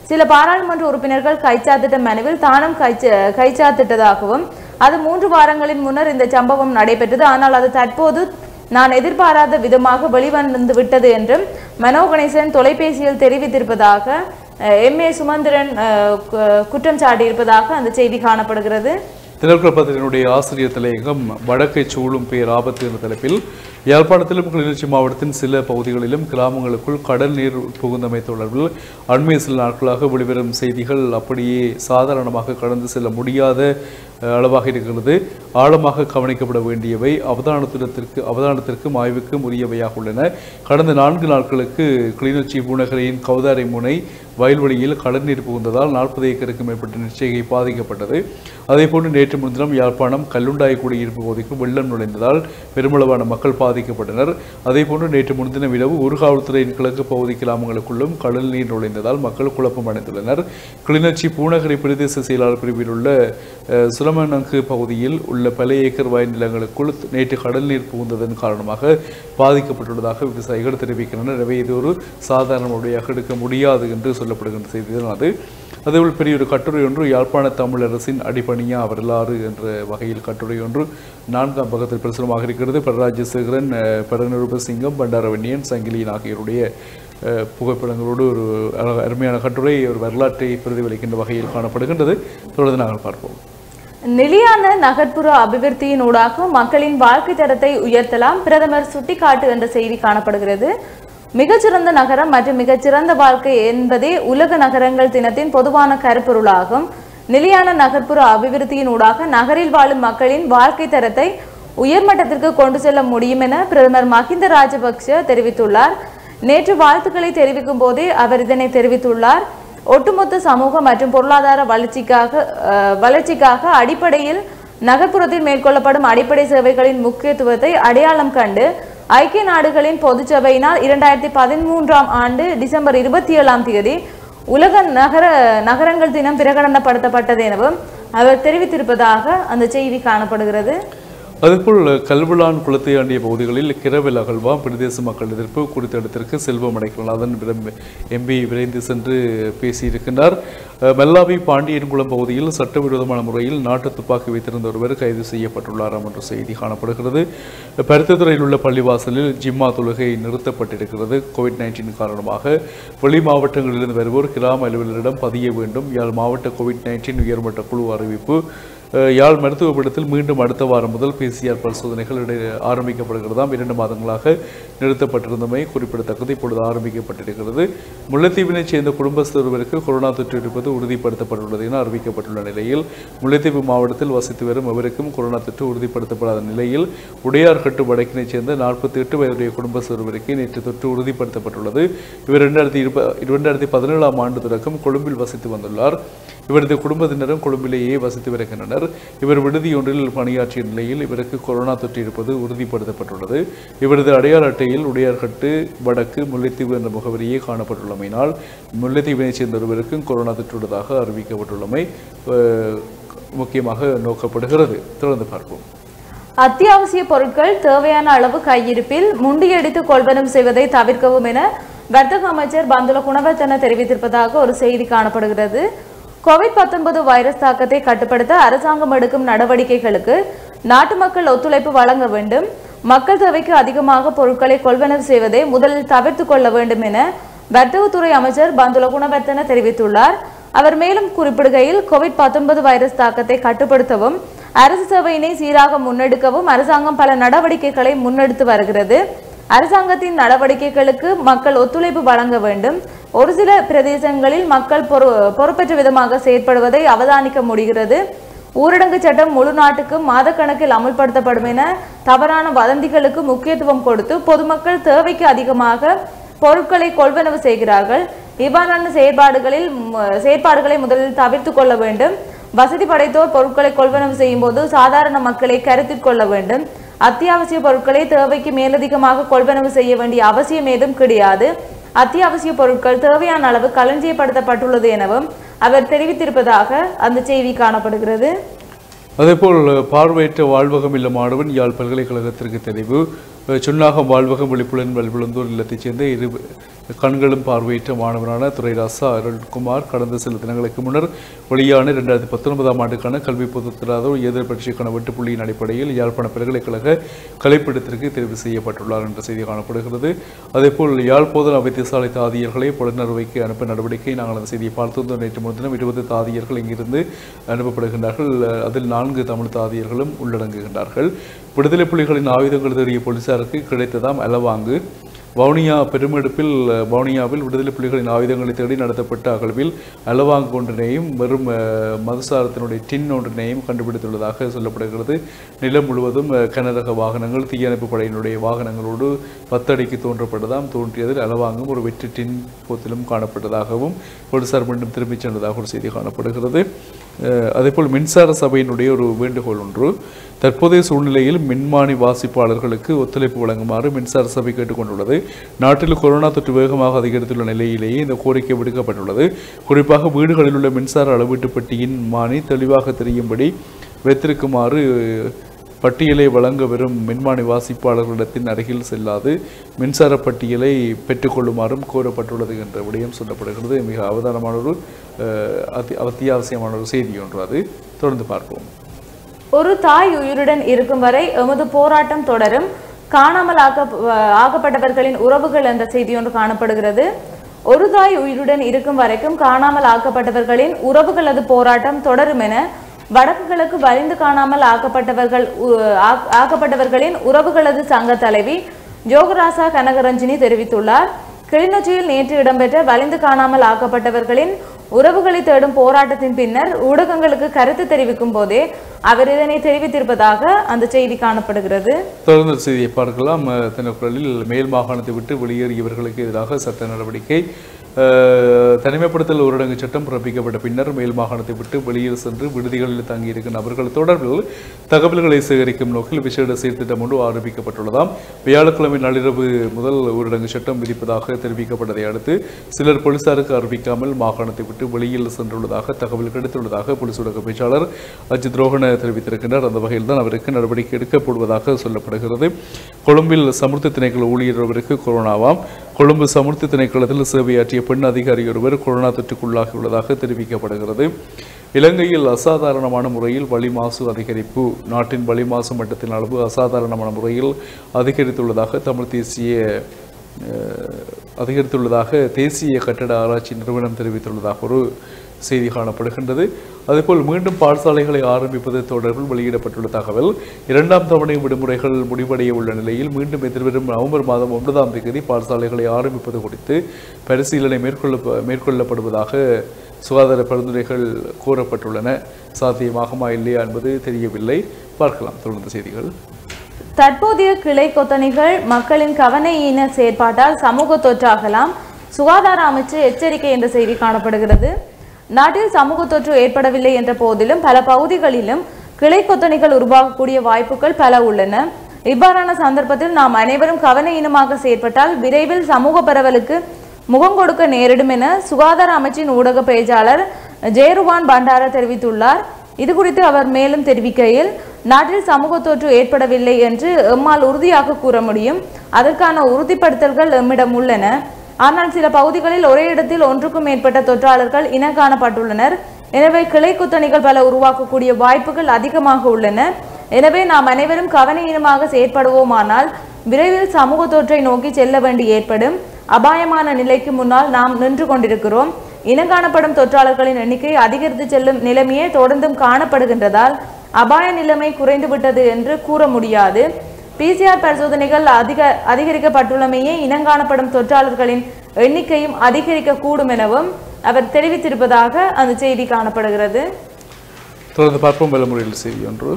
சில பாராளுமன்ற உறுப்பினர்கள் கைச்சாத்திட்ட மனுவில் தானும் கைச்ச கைச்சாத்திட்டதாகவும் அது மூன்று வாரங்களின் முன்னர் இந்த சம்பவம் நடைபெற்றது ஆனால் அது தற்போது நான் எதிர்பாராத விதமாக வெளிவந்து விட்டது என்றும் மனோ கணேசன் தொலைபேசியில் தெரிவித்திருப்பதாக எம் ஏ சுமந்திரன் அஹ், கு- குற்றம் சாட்டியிருப்பதாக அந்த செய்தி காணப்படுகிறது தினக்குரல் பத்திரிகையினுடைய ஆசிரியர் தலையங்கம் வடக்கை சூழும் பேர் ஆபத்து என்ற தலைப்பில் யாழ்ப்பாணத்திலும் கிளிநொச்சி மாவட்டத்தின் சில பகுதிகளிலும் கிராமங்களுக்குள் கடல் நீர் புகுந்தமை தொடர்பில் அண்மைய சில நாட்களாக வெளிவரும் செய்திகள் அப்படியே சாதாரணமாக கடந்து செல்ல முடியாத அஹ், அளவாக இருக்கிறது ஆழமாக கவனிக்கப்பட வேண்டியவை அவதானத்திற்கு அவதானத்திற்கும் ஆய்வுக்கும் உரியவையாக உள்ளன கடந்த நான்கு நாட்களுக்கு கிளிநொச்சி பூநகரின் கௌதாரை முனை வயல்வெளியில் கடல் நீர் புகுந்ததால் நாற்பது ஏக்கருக்கு மேற்பட்ட நிச்சயிகை பாதிக்கப்பட்டது அதேபோன்று நேற்று முன்தினம் யாழ்ப்பாணம் கல்லுண்டாய் குடியிருப்பு பகுதிக்கு வெள்ளம் நுழைந்ததால் பெருமளவான மக்கள் பாதிக்கப்பட்டனர் அதேபோன்று நேற்று முன்தினம் இரவு ஊர்காவல்துறையின் கிழக்கு பகுதி கிராமங்களுக்குள்ளும் கடல் நீர் நுழைந்ததால் மக்கள் குழப்பம் அடைந்துள்ளனர் கிளிநொச்சி பூநகரி பிரதேச செயலாளர் பிரிவில் உள்ள அஹ், சுரமணங்கு பகுதியில் உள்ள பல ஏக்கர் வயல் நிலங்களுக்குள் நேற்று கடல் நீர் புகுந்ததன் காரணமாக பாதிக்கப்பட்டுள்ளதாக விவசாயிகள் தெரிவிக்கின்றனர் எனவே இது ஒரு சாதாரண முறையாக எடுக்க முடியாது என்று சொல்லப்படுகின்ற செய்திதான் அது அதேபோல் பெரிய ஒரு கட்டுரை ஒன்று யாழ்ப்பாண தமிழரசின் அடிபணியா வரலாறு என்ற வகையில் கட்டுரை ஒன்று நான்காம் பக்கத்தில் பிரசுரமாக இருக்கிறது பரராஜசேகரன் அஹ், பரநிருபசிங்கம் பண்டாரவன்னியன் சங்கிலியன் ஆகியோருடைய அஹ், புகைப்படங்களோடு ஒரு அழ- அருமையான கட்டுரை ஒரு வரலாற்றை பிரதிபலிக்கின்ற வகையில் காணப்படுகின்றது தொடர்ந்து நாங்கள் பார்ப்போம் நிலையான நகர்ப்புற அபிவிருத்தியின் ஊடாக மக்களின் வாழ்க்கை தரத்தை உயர்த்தலாம் பிரதமர் சுட்டிக்காட்டு என்ற செய்தி காணப்படுகிறது மிகச்சிறந்த நகரம் மற்றும் மிகச்சிறந்த வாழ்க்கை என்பதே உலக நகரங்கள் தினத்தின் பொதுவான கருப்பொருளாகும் நிலையான நகர்ப்புற அபிவிருத்தியின் ஊடாக நகரில் வாழும் மக்களின் வாழ்க்கை தரத்தை உயர்மட்டத்திற்கு கொண்டு செல்ல முடியும் என பிரதமர் மஹிந்த ராஜபக்ஷ தெரிவித்துள்ளார் நேற்று வாழ்த்துக்களை தெரிவிக்கும் போதே அவர் இதனை தெரிவித்துள்ளார் ஒட்டுமொத்த சமூக மற்றும் பொருளாதார வளர்ச்சிக்காக அஹ், வளர்ச்சிக்காக அடிப்படையில் நகர்ப்புறத்தில் மேற்கொள்ளப்படும் அடிப்படை சேவைகளின் முக்கியத்துவத்தை அடையாளம் கண்டு ஐக்கிய நாடுகளின் பொதுச்சபையினால் இரண்டாயிரத்தி பதிமூன்றாம் ஆண்டு டிசம்பர் இருபத்தி ஏழாம் தேதி உலக நகர நகரங்கள் தினம் பிரகடனப்படுத்தப்பட்டது எனவும் அவர் தெரிவித்திருப்பதாக அந்த செய்தி காணப்படுகிறது அதேபோல் கல்விழான் குளத்தையாண்டிய பகுதிகளில் கிரவில் அகழ்வா பிரதேச மக்கள் எதிர்ப்பு குறித்த இடத்திற்கு செல்வம் அடைக்கலாதன் எம்பி விரைந்து சென்று பேசியிருக்கின்றார் அஹ், மெல்லாவி பாண்டியன்குளம் பகுதியில் சட்டவிரோதமான முறையில் நாட்டு துப்பாக்கி வைத்திருந்த ஒருவர் கைது செய்யப்பட்டுள்ளாராம் என்ற செய்தி காணப்படுகிறது பருத்தித்துறையில் உள்ள பள்ளிவாசலில் ஜிம்மா தொழுகை நிறுத்தப்பட்டிருக்கிறது கோவிட் நைன்டீன் காரணமாக வெளி மாவட்டங்களிலிருந்து வருவோர் கிராம அலுவலரிடம் பதிய வேண்டும் யாழ் மாவட்ட கோவிட் நைன்டீன் உயர்மட்ட குழு அறிவிப்பு அஹ் யாழ் மருத்துவப்படத்தில் மீண்டும் அடுத்த வாரம் முதல் பிசிஆர் பரிசோதனைகள் இடை- ஆரம்பிக்கப்படுகிறதாம் இரண்டு மாதங்களாக நிறுத்தப்பட்டிருந்தமை குறிப்பிடத்தக்கது இப்பொழுது ஆரம்பிக்கப்பட்டிருக்கிறது முல்லைத்தீவினைச் சேர்ந்த குடும்பஸ்தர் ஒருவருக்கு கொரோனா தொற்று இருப்பது உறுதிப்படுத்தப்பட்டுள்ளது என அறிவிக்கப்பட்டுள்ள நிலையில் முல்லைத்தீவு மாவட்டத்தில் வசித்து வரும் எவருக்கும் கொரோனா தொற்று உறுதிப்படுத்தப்படாத நிலையில் உடையார்கட்டு வடக்கினைச் சேர்ந்த நாற்பத்தி எட்டு வயதுடைய குடும்பஸ்தர் ஒருவருக்கு நேற்று தொற்று உறுதிப்படுத்தப்பட்டுள்ளது இவர் இரண்டாயிரத்தி இருப இரண்டாயிரத்தி பதினேழாம் ஆண்டு தொடக்கம் கொழும்பில் வசித்து வந்துள்ளார் இவரது குடும்பத்தினரும் கொழும்பிலேயே வசித்து வருகின்றனர் இவர் விடுதியொன்றில் பணியாற்றிய நிலையில் இவருக்கு கொரோனா தொற்று இருப்பது உறுதிப்படுத்தப்பட்டுள்ளது இவரது அடையாள அட்டையில் உடையார்கட்டு வடக்கு முல்லைத்தீவு என்ற முகவரியே காணப்பட்டுள்ளமையினால் முல்லைத்தீவினைச் சேர்ந்த ஒருவருக்கும் கொரோனா தொற்றுள்ளதாக அறிவிக்கப்பட்டுள்ளமை அஹ், முக்கியமாக நோக்கப்படுகிறது தொடர்ந்து பார்ப்போம் அத்தியாவசிய பொருட்கள் தேவையான அளவு கையிருப்பில் முண்டியடித்து கொள்வனம் செய்வதை தவிர்க்கவும் என வர்த்தக அமைச்சர் பந்துல குணவர்த்தன தெரிவித்திருப்பதாக ஒரு செய்தி காணப்படுகிறது கோவிட் 19 வைரஸ் தாக்கத்தை கட்டுப்படுத்த அரசாங்கம் எடுக்கும் நடவடிக்கைகளுக்கு நாட்டு மக்கள் ஒத்துழைப்பு வழங்க வேண்டும் மக்கள் தேவைக்கு அதிகமாக பொருட்களை கொள்வனவு செய்வதை முதலில் தவிர்த்து கொள்ள வேண்டும் என வர்த்தகத்துறை அமைச்சர் பந்துல குணவர்த்தன தெரிவித்துள்ளார் அவர் மேலும் குறிப்பிடுகையில் கோவிட் 19 வைரஸ் தாக்கத்தை கட்டுப்படுத்தவும் அரசு சேவையினை சீராக முன்னெடுக்கவும் அரசாங்கம் பல நடவடிக்கைகளை முன்னெடுத்து வருகிறது அரசாங்கத்தின் நடவடிக்கைகளுக்கு மக்கள் ஒத்துழைப்பு வழங்க வேண்டும் ஒரு சில பிரதேசங்களில் மக்கள் பொறு பொறுப்பற்ற விதமாக செயற்படுவதை அவதானிக்க முடிகிறது ஊரடங்கு சட்டம் முழு நாட்டுக்கும் மாதக்கணக்கில் அமுல்படுத்தப்படும் என தவறான வதந்திகளுக்கு முக்கியத்துவம் கொடுத்து பொதுமக்கள் தேவைக்கு அதிகமாக பொருட்களை கொள்வனவு செய்கிறார்கள் இவ்வாறான செயற்பாடுகளில் ம- செயற்பாடுகளை முதலில் தவிர்த்து கொள்ள வேண்டும் வசதி படைத்தோர் பொருட்களை கொள்வனவு செய்யும் போது சாதாரண மக்களை கருத்தில் கொள்ள வேண்டும் அத்தியாவசிய பொருட்களை தேவைக்கு மேலதிகமாக கொள்வனவு செய்ய வேண்டிய அவசியம் ஏதும் கிடையாது அத்தியாவசிய பொருட்கள் தேவையான அளவு களஞ்சியப்படுத்தப்பட்டுள்ளது எனவும் அவர் தெரிவித்திருப்பதாக அந்த செய்தி காணப்படுகிறது அதேபோல் பார்வையற்ற வாழ்வகம் இல்ல மாணவன் யாழ் பல்கலைக்கழகத்திற்கு தெரிவு அஹ், சுன்னாகம் வாழ்வகம் விழிப்புலன் வல்விழுந்தூர் இல்லத்தைச் சேர்ந்த இரு கண்களும் பார்வையற்ற மாணவரான துரைராசா அருள்குமார் கடந்த சில தினங்களுக்கு முன்னர் வெளியான இரண்டாயிரத்தி பத்தொன்பதாம் ஆண்டுக்கான கல்வி பொதுத்தராத எதிர் பரீட்சைக்கான வெட்டுப்புள்ளியின் அடிப்படையில் யாழ்ப்பாண பல்கலைக்கழக கலைப்பிடத்திற்கு தெரிவு செய்யப்பட்டுள்ளார் என்ற செய்தி காணப்படுகிறது அதேபோல் யாழ் போதனா வைத்தியசாலை தாதியர்களை புலனறுவைக்கு அனுப்ப நடவடிக்கை நாங்கள் அந்த செய்தியை பார்த்திருந்தோம் நேற்று முன்தினம் இருபது தாதியர்கள் இங்கிருந்து அனுப்பப்படுகின்றார்கள் அஹ், அதில் நான்கு தமிழ் தாதியர்களும் உள்ளடங்குகின்றார்கள் விடுதலை புலிகளின் ஆயுதங்கள் தேடிய போலீசாருக்கு கிடைத்ததாம் அலவாங்கு வவுனியா பெருமெடுப்பில் அஹ், வவுனியாவில் விடுதலை புலிகளின் ஆயுதங்களை தேடி நடத்தப்பட்ட அகழ்வில் அலவாங்கு ஒன்றினையும் வெறும் அஹ், மதுசாரத்தினுடைய டின் ஒன்றினையும் கண்டுபிடித்துள்ளதாக சொல்லப்படுகிறது நிலம் முழுவதும் அஹ், கனரக வாகனங்கள் தீயணைப்பு படையினுடைய வாகனங்களோடு பத்தடிக்கு தோன்றப்பட்டதாம் தோன்றியதில் அலவாங்கும் ஒரு வெற்றி டின் போத்திலும் காணப்பட்டதாகவும் போலீசார் மீண்டும் திரும்பிச் சென்றதாக ஒரு செய்தி காணப்படுகிறது அஹ், அதேபோல் மின்சார சபையினுடைய ஒரு வேண்டுகோள் ஒன்று தற்போதைய சூழ்நிலையில் மின்மானி வாசிப்பாளர்களுக்கு ஒத்துழைப்பு வழங்குமாறு மின்சார சபை கேட்டுக்கொண்டுள்ளது நாட்டில் கொரோனா தொற்று வேகமாக அதிகரித்துள்ள நிலையிலேயே இந்த கோரிக்கை விடுக்கப்பட்டுள்ளது குறிப்பாக வீடுகளில் உள்ள மின்சார அளவீட்டு பெட்டியின் மானி தெளிவாக தெரியும்படி வைத்திருக்குமாறு பட்டியலை வழங்க வரும் மின்மானி வாசிப்பாளர்களிடத்தின் அருகில் செல்லாது மின்சார பட்டியலை பெற்றுக்கொள்ளுமாறும் கோரப்பட்டுள்ளது என்ற விடயம் சொல்லப்படுகிறது மிக அவதானமான ஒரு அஹ், அத்தி அத்தியாவசியமான ஒரு செய்தி ஒன்று அது தொடர்ந்து பார்ப்போம் ஒரு தாய் உயிருடன் இருக்கும் வரை எமது போராட்டம் தொடரும் காணாமல் ஆக்க ஆக்கப்பட்டவர்களின் உறவுகள் என்ற செய்தி ஒன்று காணப்படுகிறது ஒரு தாய் உயிருடன் இருக்கும் வரைக்கும் காணாமல் ஆக்கப்பட்டவர்களின் உறவுகளது போராட்டம் தொடரும் என வடக்கு கிழக்கு வலிந்து காணாமல் ஆக்கப்பட்டவர்கள் உ- ஆக்- ஆக்கப்பட்டவர்களின் உறவுகளது சங்க தலைவி ஜோகராசா கனகரஞ்சினி தெரிவித்துள்ளார் கிளிநொச்சியில் நேற்று இடம்பெற்ற வலிந்து காணாமல் ஆக்கப்பட்டவர்களின் உறவுகளை தேடும் போராட்டத்தின் பின்னர் ஊடகங்களுக்கு கருத்து தெரிவிக்கும் போதே அவர் இதனை தெரிவித்திருப்பதாக அந்த செய்தி காணப்படுகிறது தொடர்ந்து ஒரு செய்தியை பார்க்கலாம் அஹ், தினக்குரலில் மேல் மாகாணத்தை விட்டு வெளியேறியவர்களுக்கு எதிராக சட்ட நடவடிக்கை அஹ், தனிமைப்படுத்தல் ஊரடங்கு சட்டம் பிறப்பிக்கப்பட்ட பின்னர் மேல் மாகாணத்தை விட்டு வெளியில் சென்று விடுதிகளில் தங்கியிருக்கும் நபர்கள் தொடர்பில் தகவல்களை சேகரிக்கும் நோக்கில் விசேட சீர்திட்டம் ஒன்று ஆரம்பிக்கப்பட்டுள்ளதாம் வியாழக்கிழமை நள்ளிரவு முதல் ஊரடங்கு சட்டம் விதிப்பதாக தெரிவிக்கப்பட்டதை அடுத்து சிலர் போலீசாருக்கு அறிவிக்காமல் மாகாணத்தை விட்டு வெளியில் சென்றுள்ளதாக தகவல் கிடைத்துள்ளதாக போலீஸ் ஊடக பேச்சாளர் அஜித் ரோஹன தெரிவித்திருக்கின்றார் அந்த வகையில் தான் அவருக்கு நடவடிக்கை எடுக்கப்படுவதாக சொல்லப்படுகிறது கொழும்பில் சமுர்த்தி திணைக்கள ஊழியர் ஒருவருக்கு கொரோனாவாம் கொழும்பு சமுர்த்தி திணைக்களத்தில் சேவையாற்றிய பெண் அதிகாரி ஒருவர் கொரோனா தொற்றுக்குள்ளாகியுள்ளதாக தெரிவிக்கப்படுகிறது இலங்கையில் அசாதாரணமான முறையில் வளி மாசு அதிகரிப்பு நாட்டின் வளி மாசு மட்டத்தின் அளவு அசாதாரணமான முறையில் அதிகரித்துள்ளதாக தமிழ் தேசிய அஹ், அதிகரித்துள்ளதாக தேசிய கட்டட ஆராய்ச்சி நிறுவனம் தெரிவித்துள்ளதாக ஒரு செய்தி காணப்படுகின்றது அதேபோல் மீண்டும் பாடசாலைகளை ஆரம்பிப்பது தொடர்பில் வெளியிடப்பட்டுள்ள தகவல் இரண்டாம் தவணை விடுமுறைகள் முடிவடைய உள்ள நிலையில் மீண்டும் எதிர்வரும் நவம்பர் மாதம் ஒன்பதாம் தேதி பாடசாலைகளை ஆரம்பிப்பது குறித்து பரிசீலனை மேற்கொள்ள மேற்கொள்ளப்படுவதாக சுகாதார பரிந்துரைகள் கூறப்பட்டுள்ளன சாத்தியமாகுமா இல்லையா என்பது தெரியவில்லை பார்க்கலாம் தொடர்ந்து செய்திகள் தற்போதைய கிளை கொத்தணிகள் மக்களின் கவன ஈன செயற்பாட்டால் சமூக தொற்றாகலாம் சுகாதார அமைச்சு எச்சரிக்கை என்ற செய்தி காணப்படுகிறது நாட்டில் சமூக தொற்று ஏற்படவில்லை என்ற போதிலும் பல பகுதிகளிலும் கிளை கொத்தணிகள் உருவாகக்கூடிய வாய்ப்புகள் பல உள்ளன இவ்வாறான சந்தர்ப்பத்தில் நாம் அனைவரும் கவன ஈனமாக செயற்பட்டால் விரைவில் சமூக பரவலுக்கு முகம் கொடுக்க நேரிடும் என சுகாதார அமைச்சின் ஊடக பேச்சாளர் ஜெயருவான் பண்டார தெரிவித்துள்ளார் இது குறித்து அவர் மேலும் தெரிவிக்கையில் நாட்டில் சமூக தொற்று ஏற்படவில்லை என்று எம்மால் உறுதியாக கூற முடியும் அதற்கான உறுதிப்படுத்தல்கள் எம்மிடம் உள்ளன ஆனால் சில பகுதிகளில் ஒரே இடத்தில் ஒன்றுக்கும் மேற்பட்ட தொற்றாளர்கள் இனம் காணப்பட்டுள்ளனர் எனவே கிளை குத்தணிகள் பல உருவாக்கக்கூடிய வாய்ப்புகள் அதிகமாக உள்ளன எனவே நாம் அனைவரும் கவனஈனமாக செயற்படுவோமானால் விரைவில் சமூக தொற்றை நோக்கி செல்ல வேண்டி ஏற்படும் அபாயமான நிலைக்கு முன்னால் நாம் நின்று கொண்டிருக்கிறோம் இனங்காணப்படும் தொற்றாளர்களின் எண்ணிக்கை அதிகரித்து செல்லும் நிலைமையே தொடர்ந்தும் காணப்படுகின்றதால் அபாய நிலைமை குறைந்துவிட்டது என்று கூற முடியாது பிசிஆர் பரிசோதனைகள் அதிக அதிகரிக்கப்பட்டுள்ளமையே இனங்காணப்படும் தொற்றாளர்களின் எண்ணிக்கையும் அதிகரிக்கக்கூடும் எனவும் அவர் தெரிவித்திருப்பதாக அந்த செய்தி காணப்படுகிறது தொடர்ந்து பார்ப்போம் வலமுறையில் செய்தி ஒன்று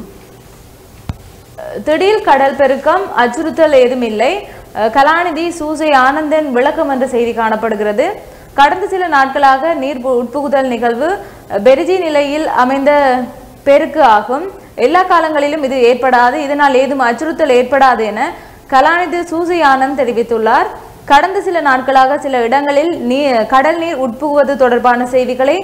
திடீர் கடல் பெருக்கம் அச்சுறுத்தல் ஏதும் இல்லை அஹ் கலாநிதி சூசை ஆனந்தன் விளக்கம் என்ற செய்தி காணப்படுகிறது கடந்த சில நாட்களாக நீர் பு- உட்புகுதல் நிகழ்வு அஹ், பெருஜி நிலையில் அமைந்த பெருக்கு ஆகும் எல்லா காலங்களிலும் இது ஏற்படாது இதனால் ஏதும் அச்சுறுத்தல் ஏற்படாது என கலாநிதி சூசை ஆனந்த் தெரிவித்துள்ளார் கடந்த சில நாட்களாக சில இடங்களில் நீ கடல் நீர் உட்புகுவது தொடர்பான செய்திகளை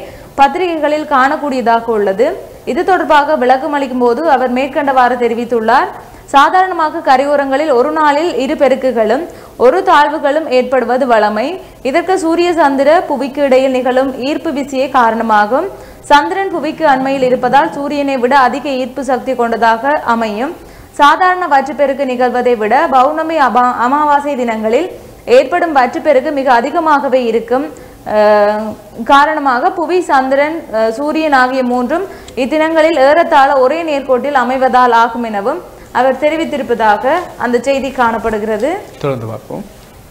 பத்திரிகைகளில் காணக்கூடியதாக உள்ளது இது தொடர்பாக விளக்கம் அளிக்கும் போது அவர் மேற்கண்டவாறு தெரிவித்துள்ளார் சாதாரணமாக கரையோரங்களில் ஒரு நாளில் இரு பெருக்குகளும் ஒரு தாழ்வுகளும் ஏற்படுவது வழமை இதற்கு சூரிய சந்திர புவிக்கு இடையில் நிகழும் ஈர்ப்பு விசையே காரணமாகும் சந்திரன் புவிக்கு அண்மையில் இருப்பதால் சூரியனை விட அதிக ஈர்ப்பு சக்தி கொண்டதாக அமையும் சாதாரண வற்றுப்பெருக்கு நிகழ்வதை விட பௌர்ணமி அபா அமாவாசை தினங்களில் ஏற்படும் வற்றுப்பெருக்கு மிக அதிகமாகவே இருக்கும் அஹ், காரணமாக புவி சந்திரன் அஹ், சூரியன் ஆகிய மூன்றும் இத்தினங்களில் ஏறத்தாழ ஒரே நேர்கோட்டில் அமைவதால் ஆகும் எனவும் அவர் தெரிவித்திருப்பதாக அந்த செய்தி காணப்படுகிறது தொடர்ந்து பார்ப்போம்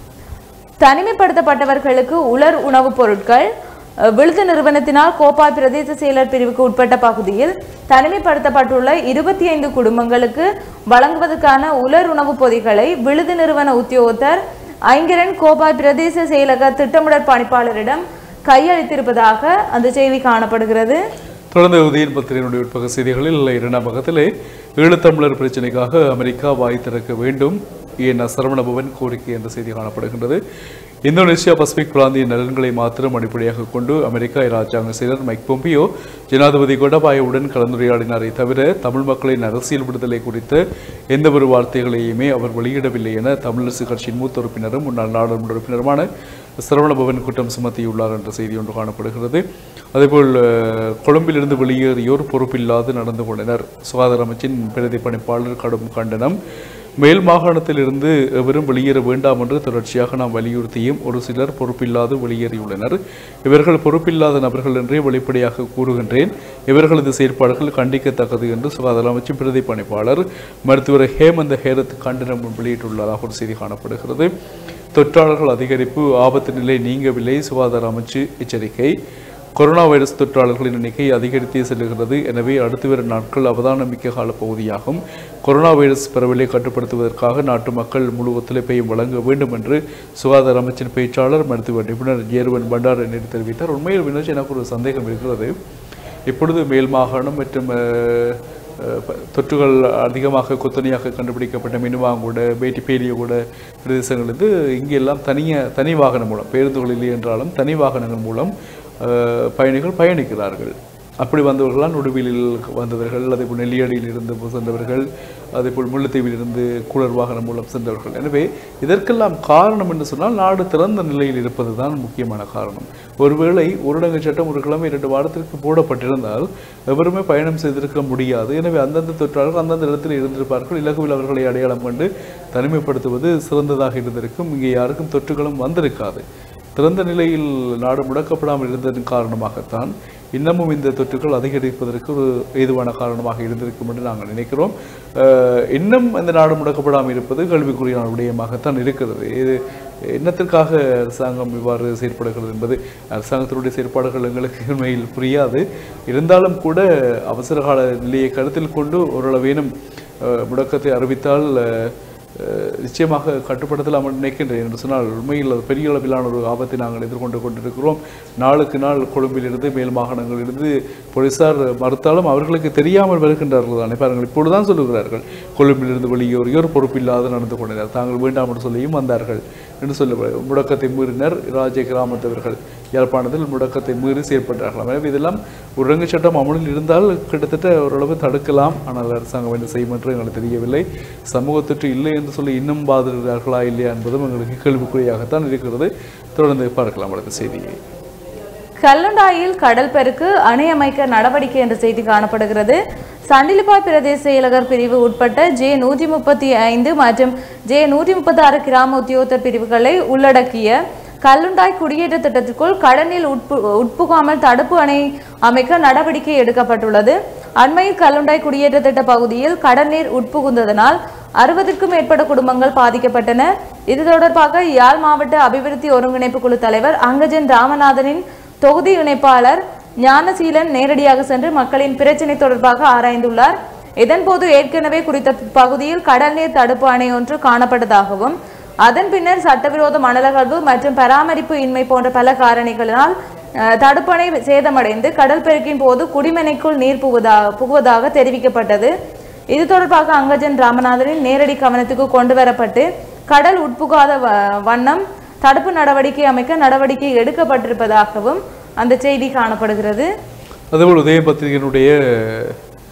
தனிமைப்படுத்தப்பட்டவர்களுக்கு உலர் உணவுப் பொருட்கள் அஹ், விழுது நிறுவனத்தினால் கோப்பாய் பிரதேச செயலர் பிரிவுக்கு உட்பட்ட பகுதியில் தனிமைப்படுத்தப்பட்டுள்ள இருபத்தி ஐந்து குடும்பங்களுக்கு வழங்குவதற்கான உலர் உணவுப் பொதிகளை விழுது நிறுவன உத்தியோகத்தர் ஐங்கரன் கோப்பாய் பிரதேச செயலக திட்டமிடல் பணிப்பாளரிடம் கையளித்திருப்பதாக அந்த செய்தி காணப்படுகிறது தொடர்ந்து உதயன் பத்திரிகையினுடைய உட்பக செய்திகளில் இரண்டாம் பக்கத்திலே ஈழத்தமிழர் பிரச்சினைக்காக அமெரிக்கா வாய் திறக்க வேண்டும் என் சரவணபவன் கோரிக்கை என்ற செய்தி காணப்படுகின்றது இந்தோனேசியா பசிபிக் பிராந்திய நலன்களை மாத்திரம் அடிப்படையாக கொண்டு அமெரிக்கா இராஜாங்க செயலர் மைக் பொம்பியோ ஜனாதிபதி கோடபாயவுடன் கலந்துரையாடினாரே தவிர தமிழ் மக்களின் அரசியல் விடுதலை குறித்த எந்த ஒரு வார்த்தைகளையுமே அவர் வெளியிடவில்லை என தமிழரசு கட்சியின் மூத்த உறுப்பினரும் முன்னாள் நாடாளுமன்ற உறுப்பினருமான சரவணபவன் குற்றம் சுமத்தியுள்ளார் என்ற செய்தி ஒன்று காணப்படுகிறது அதேபோல் அஹ், கொழும்பிலிருந்து வெளியேறியோர் பொறுப்பில்லாது நடந்து கொண்டனர் சுகாதார அமைச்சின் பிரதி பணிப்பாளர் கடும் கண்டனம் மேல் மாகாணத்திலிருந்து எவரும் வெளியேற வேண்டாம் என்று தொடர்ச்சியாக நாம் வலியுறுத்தியும் ஒரு சிலர் பொறுப்பில்லாது வெளியேறியுள்ளனர் இவர்கள் பொறுப்பில்லாத நபர்கள் என்றே வெளிப்படையாக கூறுகின்றேன் இவர்களது செயற்பாடுகள் கண்டிக்கத்தக்கது என்று சுகாதார அமைச்சின் பிரதி பணிப்பாளர் மருத்துவர் ஹேமந்த ஹேரத் கண்டனம் வெளியிட்டுள்ளதாக ஒரு செய்தி காணப்படுகிறது தொற்றாளர்கள் அதிகரிப்பு ஆபத்து நிலை நீங்கவில்லை சுகாதார அமைச்சு எச்சரிக்கை கொரோனா வைரஸ் தொற்றாளர்களின் எண்ணிக்கை அதிகரித்தே செல்கிறது எனவே அடுத்து வரும் நாட்கள் அவதானமிக்க கால பகுதியாகும் கொரோனா வைரஸ் பரவலை கட்டுப்படுத்துவதற்காக நாட்டு மக்கள் முழு ஒத்துழைப்பையும் வழங்க வேண்டும் என்று சுகாதார அமைச்சின் பேச்சாளர் மருத்துவ நிபுணர் ஜேர்வன் பண்டார் நேற்று தெரிவித்தார் உண்மையில் வினோஜ் எனக்கு ஒரு சந்தேகம் இருக்கிறது இப்பொழுது மேல் மாகாணம் மற்றும் அஹ், அஹ், ப- தொற்றுகள் அதிகமாக கொத்தனையாக கண்டுபிடிக்கப்பட்ட மினுவாங்கூட பேட்டிப்பேலியகூட பிரதேசங்களிலிருந்து இங்கெல்லாம் தனிய தனி வாகனம் மூலம் பேருந்துகள் இல்லை என்றாலும் தனி வாகனங்கள் மூலம் அஹ், பயணிகள் பயணிக்கிறார்கள் அப்படி வந்தவர்களால் நொடுவிலில் வந்தவர்கள் அதேபோல் நெல்லியடியில் இருந்து சென்றவர்கள் அதேபோல் முல்லைத்தீவில் இருந்து குளர் வாகனம் மூலம் சென்றவர்கள் எனவே இதற்கெல்லாம் காரணம் என்று சொன்னால் நாடு திறந்த நிலையில் இருப்பது தான் முக்கியமான காரணம் ஒருவேளை ஊரடங்கு சட்டம் ஒரு கிழமை இரண்டு வாரத்திற்கு போடப்பட்டிருந்தால் எவருமே பயணம் செய்திருக்க முடியாது எனவே அந்தந்த தொற்றாளர்கள் அந்தந்த இடத்தில் இருந்திருப்பார்கள் இலகுவில் அவர்களை அடையாளம் கண்டு தனிமைப்படுத்துவது சிறந்ததாக இருந்திருக்கும் இங்கே யாருக்கும் தொற்றுகளும் வந்திருக்காது திறந்த நிலையில் நாடு முடக்கப்படாமல் இருந்ததன் காரணமாகத்தான் இன்னமும் இந்த தொற்றுகள் அதிகரிப்பதற்கு ஒரு ஏதுவான காரணமாக இருந்திருக்கும் என்று நாங்கள் நினைக்கிறோம் அஹ், இன்னும் இந்த நாடு முடக்கப்படாமல் இருப்பது கேள்விக்குறியான விடயமாகத்தான் இருக்கிறது இது என்னத்திற்காக அரசாங்கம் இவ்வாறு செயற்படுகிறது என்பது அரசாங்கத்தினுடைய செயற்பாடுகள் எங்களுக்கு உண்மையில் புரியாது இருந்தாலும் கூட அவசர கால நிலையை கருத்தில் கொண்டு ஓரளவேனும் அஹ், முடக்கத்தை அறிவித்தால் அஹ், அஹ் நிச்சயமாக கட்டுப்படுத்தலாம் என்று நினைக்கின்றேன் என்று சொன்னால் உண்மையில் அது பெரிய அளவிலான ஒரு ஆபத்தை நாங்கள் எதிர்கொண்டு கொண்டிருக்கிறோம் நாளுக்கு நாள் கொழும்பிலிருந்து மேல் மாகாணங்களிலிருந்து போலீசார் மறுத்தாலும் அவர்களுக்கு தெரியாமல் வருகின்றார்கள் தானே பாருங்கள் இப்பொழுதுதான் சொல்லுகிறார்கள் கொழும்பிலிருந்து வெளியேறியோர் பொறுப்பில்லாது நடந்து கொண்டனர் தாங்கள் வேண்டாம் என்று சொல்லியும் வந்தார்கள் என்று சொல்ல முடக்கத்தை மீறினர் ராஜ்ய கிராமத்தவர்கள் யாழ்ப்பாணத்தில் முடக்கத்தை மீறி செயற்பட்டார்களாம் எனவே இதெல்லாம் ஊரடங்கு சட்டம் அமலில் இருந்தால் கிட்டத்தட்ட ஓரளவு தடுக்கலாம் ஆனால் அரசாங்கம் என்ன செய்யும் என்று எங்களுக்கு தெரியவில்லை சமூக தொற்று இல்லை என்று சொல்லி இன்னும் பாதிக்கிறார்களா இல்லையா என்பதும் எங்களுக்கு கேள்விக்குறியாகத்தான் இருக்கிறது தொடர்ந்து பார்க்கலாம் அடுத்த செய்தியை கல்லண்டாயில் கடல் பெருக்கு அணை அமைக்க நடவடிக்கை என்ற செய்தி காணப்படுகிறது சண்டிலிப்பாய் பிரதேச செயலகர் பிரிவு உட்பட்ட ஜே நூற்றி முப்பத்தி ஐந்து மற்றும் ஜே நூற்றி முப்பத்தி ஆறு கிராம உத்தியோகத்தர் பிரிவுகளை உள்ளடக்கிய கல்லுண்டாய் குடியேற்ற திட்டத்திற்குள் கடலில் உட்பு உட்புகாமல் தடுப்பு அணை அமைக்க நடவடிக்கை எடுக்கப்பட்டுள்ளது அண்மையில் கல்லுண்டாய் குடியேற்ற திட்ட பகுதியில் கடல் நீர் உட்புகுந்ததனால் அறுபதுக்கும் மேற்பட்ட குடும்பங்கள் பாதிக்கப்பட்டன இது தொடர்பாக யாழ் மாவட்ட அபிவிருத்தி ஒருங்கிணைப்பு குழு தலைவர் அங்கஜன் ராமநாதனின் தொகுதி இணைப்பாளர் ஞானசீலன் நேரடியாக சென்று மக்களின் பிரச்சினை தொடர்பாக ஆராய்ந்துள்ளார் இதன்போது ஏற்கனவே குறித்த பகுதியில் கடல் நீர் தடுப்பு அணை ஒன்று காணப்பட்டதாகவும் அதன் பின்னர் சட்டவிரோத மணலகழ்வு மற்றும் பராமரிப்பு இன்மை போன்ற பல காரணிகளினால் அஹ், தடுப்பணை சேதமடைந்து கடல் பெருக்கின் போது குடிமனைக்குள் நீர் புகுவதாக புகுவதாக தெரிவிக்கப்பட்டது இது தொடர்பாக அங்கஜன் ராமநாதனின் நேரடி கவனத்துக்கு கொண்டு வரப்பட்டு கடல் உட்புகாத வ- வண்ணம் தடுப்பு நடவடிக்கை அமைக்க நடவடிக்கை எடுக்கப்பட்டிருப்பதாகவும் அந்த செய்தி காணப்படுகிறது அதேபோல் உதய பத்திரிகையினுடைய